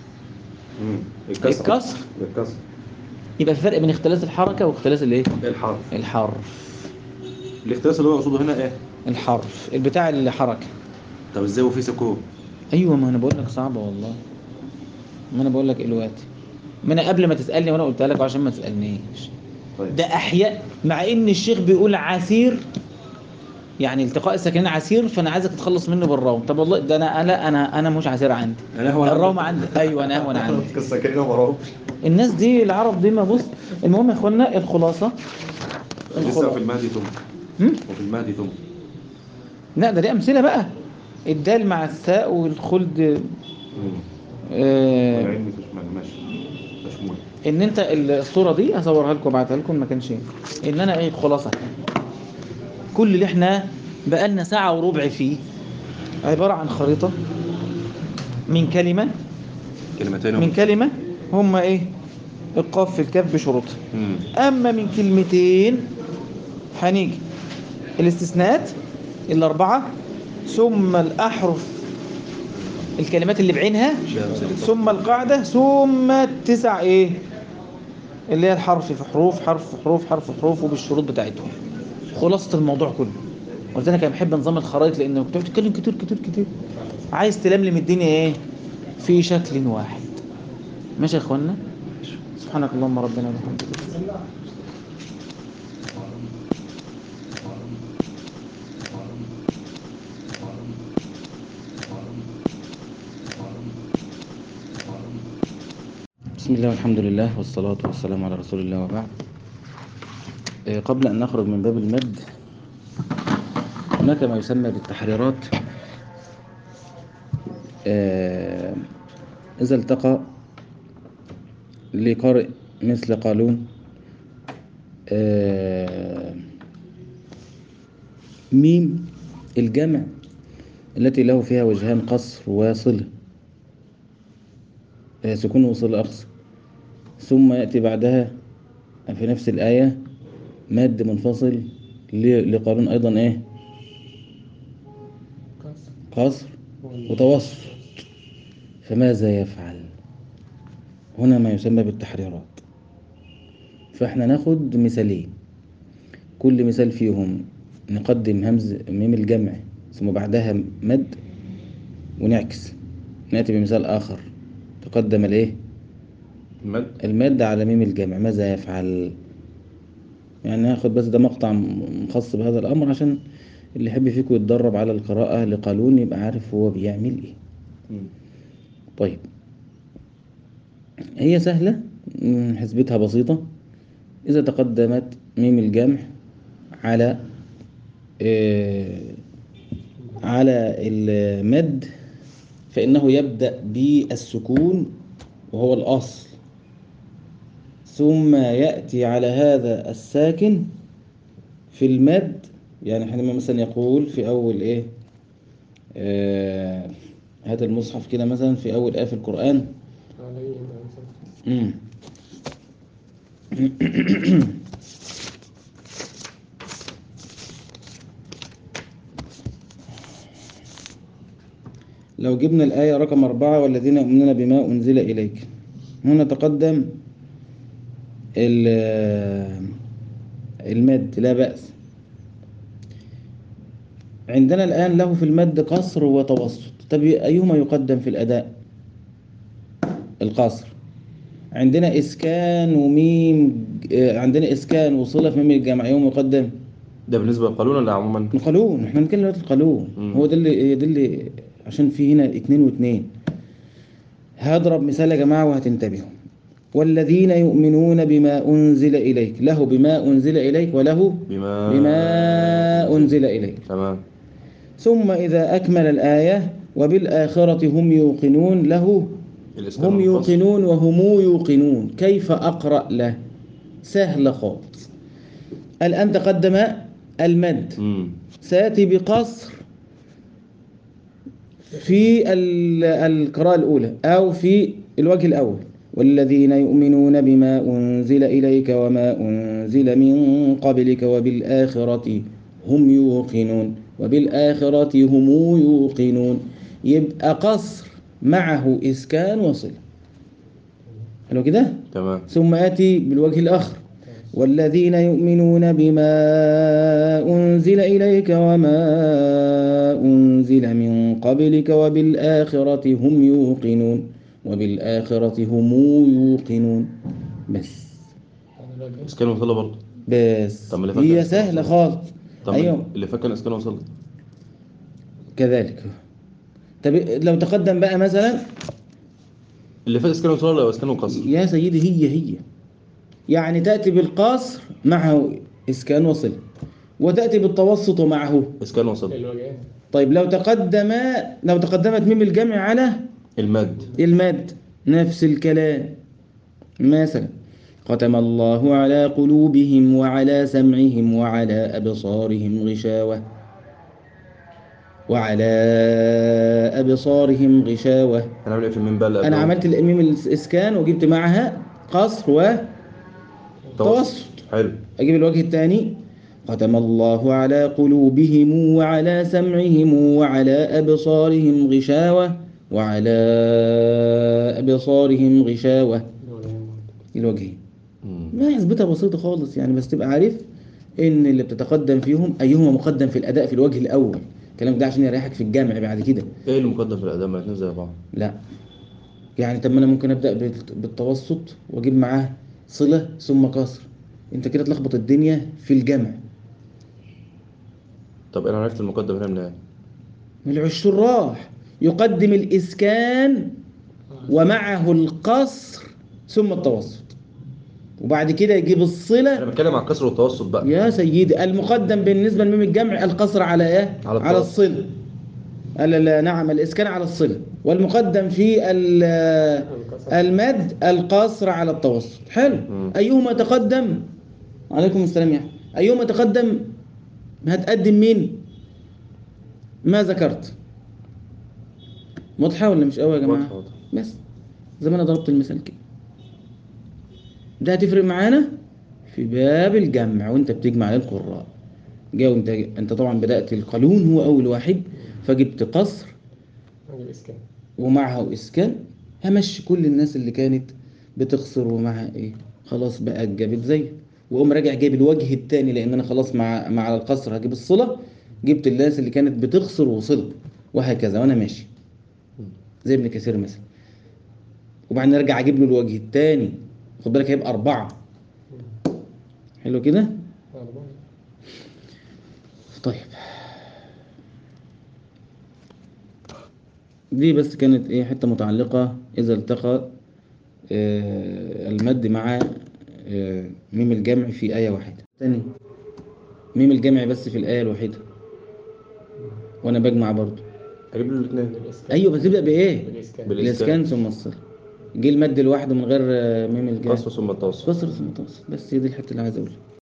الكسر الكسر. الكسر يبقى في فرق بين اختلاس الحركه واختلاس الايه الحرف الحرف الاختلاس اللي هو يقصده هنا ايه الحرف البتاع الحركه طب ازاي وفي سكون ايوه ما انا بقول لك صعبه والله ما انا بقول لك ايه دلوقتي ما انا قبل ما تسالني وانا قلت لك عشان ما تسالنيش طيب ده احياء مع ان الشيخ بيقول عسير يعني التقاء الساكنين عسير فانا عايزك تتخلص منه بالروم طب والله ده انا لا انا انا مش عسير عندي انا هو الروم عندي ايوه انا وانا عندي قصه كده وراهم الناس دي العرب دي ما بص المهم يا اخوانا الخلاصه لسه الخلاصة. في المهدي ثم هم؟ وفي المهدي ثم لا ده دي امثله بقى الدال مع الثاء والخلد آه العلم تشمل ماشي مشمول ان انت الصوره دي هصورها لكم وابعتها لكم ما كانش ان انا ايه خلاصه كل اللي احنا بقالنا ساعه وربع فيه عباره عن خريطه من كلمه كلمتين من كلمه هما ايه القاف في الكاف بشروطها مم. اما من كلمتين هنيجي الاستثناءات الاربعه ثم الاحرف الكلمات اللي بعينها شيء أمثلة. ثم القاعدة ثم التسع ايه اللي هي الحرف في حروف حرف في حروف حرف في حروف وبالشروط بتاعتهم خلاصة الموضوع كله قلت لك انا بحب نظام الخرائط لانه كنت بتتكلم كتير كتير كتير عايز تلملم الدنيا ايه في شكل واحد ماشي يا اخوانا سبحانك اللهم ربنا وبحمدك بسم الله والحمد لله والصلاة والسلام على رسول الله وبعد آه، قبل أن نخرج من باب المد هناك ما يسمى بالتحريرات آه، إذا التقى لقارئ مثل قالون آه، ميم الجمع التي له فيها وجهان قصر وصلة آه، سكون وصلة أقصى ثم يأتي بعدها في نفس الآية ماد منفصل ل- لقارون أيضا إيه قصر وتوسط فماذا يفعل هنا ما يسمى بالتحريرات فاحنا ناخد مثالين كل مثال فيهم نقدم همز ميم الجمع ثم بعدها مد ونعكس نأتي بمثال آخر تقدم الايه المد المادة على ميم الجمع ماذا يفعل يعني ناخد بس ده مقطع م- خاص بهذا الأمر عشان اللي يحب فيكم يتدرب على القراءة لقالون يبقى عارف هو بيعمل ايه مم. طيب هي سهلة م، حسبتها بسيطة إذا تقدمت ميم الجمع على آه، على المد فإنه يبدأ بالسكون وهو الأصل ثم يأتي على هذا الساكن في المد يعني حينما مثلا يقول في أول إيه آه هات المصحف كده مثلا في أول آية في القرآن مم. لو جبنا الآية رقم أربعة والذين يؤمنون بما أنزل إليك هنا تقدم ال- المد لا بأس عندنا الآن له في المد قصر وتوسط طب أيهما يقدم في الأداء القصر عندنا إسكان وميم آه، عندنا إسكان وصلة في ميم الجمع أيهما يقدم ده بالنسبة للقانون ولا عموما؟ القانون احنا بنتكلم دلوقتي القانون مم. هو ده اللي ده اللي عشان في هنا اتنين واتنين هضرب مثال يا جماعة وهتنتبهوا والذين يؤمنون بما أنزل إليك له بما أنزل إليك وله بما بما أنزل إليك تمام ثم إذا أكمل الآية وبالآخرة هم يوقنون له الإسلام هم والقصر. يوقنون وهم يوقنون كيف أقرأ له سهل خالص الآن تقدم المد مم. سيأتي بقصر في ال- القراءة الأولى أو في الوجه الأول والذين يؤمنون بما أنزل إليك وما أنزل من قبلك وبالآخرة هم يوقنون وبالآخرة هم يوقنون يبقى قصر معه إسكان وصلة حلو كده؟ تمام ثم يأتي بالوجه الآخر والذين يؤمنون بما أنزل إليك وما أنزل من قبلك وبالآخرة هم يوقنون وبالآخرة هم يوقنون بس إسكان وصلة برضه بس طب ما اللي فات هي كان سهلة وصلة. خالص طب أيوة اللي فات كان إسكان وصلة كذلك طب لو تقدم بقى مثلا اللي فات إسكان وصلة ولا إسكان وقصر؟ يا سيدي هي هي يعني تأتي بالقصر معه إسكان وصل وتأتي بالتوسط معه إسكان وصلة طيب لو تقدم لو تقدمت ميم الجمع على المد المد نفس الكلام مثلا ختم الله على قلوبهم وعلى سمعهم وعلى أبصارهم غشاوة وعلى أبصارهم غشاوة هنعمل إيه في الميم بقى اللي أنا قبله؟ عملت الميم الإسكان وجبت معها قصر وتوسط حلو أجيب الوجه الثاني ختم الله على قلوبهم وعلى سمعهم وعلى أبصارهم غشاوة وعلى أبصارهم غشاوة الوجهين مم. ما يثبتها بسيطة خالص يعني بس تبقى عارف ان اللي بتتقدم فيهم ايهما مقدم في الاداء في الوجه الاول الكلام ده عشان يريحك في الجمع بعد كده ايه المقدم في الاداء ما الاثنين زي بعض لا يعني طب ما انا ممكن ابدا بالت- بالتوسط واجيب معاه صله ثم كسر انت كده تلخبط الدنيا في الجمع طب انا عرفت المقدم هنا منين من الشراح يقدم الاسكان ومعه القصر ثم التوسط وبعد كده يجيب انا الصله بتكلم عن الكسر والتوسط بقى يا سيدي المقدم بالنسبه لميم الجمع القصر على ايه على على التوسط. الصله لا لا نعم الاسكان على الصله والمقدم في ال- المد القصر على التوسط حلو مم. ايهما تقدم عليكم السلام يا أحمد. ايهما تقدم هتقدم مين ما ذكرت واضحه ولا مش قوي يا جماعه واضحة، واضحة. بس زي ما انا ضربت المثال كده ده هتفرق معانا في باب الجمع وانت بتجمع للقراء جاء وانت انت طبعا بدات القانون هو اول واحد فجبت قصر نجيب اسكان ومعها اسكان همشي كل الناس اللي كانت بتقصر ومعها ايه خلاص بقى جابت زي واقوم راجع جايب الوجه الثاني لان انا خلاص مع مع القصر هجيب الصله جبت الناس اللي كانت بتقصر وصله وهكذا وانا ماشي زي ابن كثير مثلا وبعدين ارجع اجيب له الوجه الثاني خد بالك هيبقى اربعه حلو كده طيب دي بس كانت ايه حته متعلقه اذا التقى آه، المد مع آه، ميم الجمع في ايه واحده تاني ميم الجمع بس في الايه الوحيده وانا بجمع برضو اجيب له الاثنين ايوه بس تبدا بايه بالاسكان بالاسكان ثم الصله جه المد لوحده من غير آه، ميم الجمع قصر ثم التوسط قصر ثم توسط بس هي دي الحته اللي عايز اقولها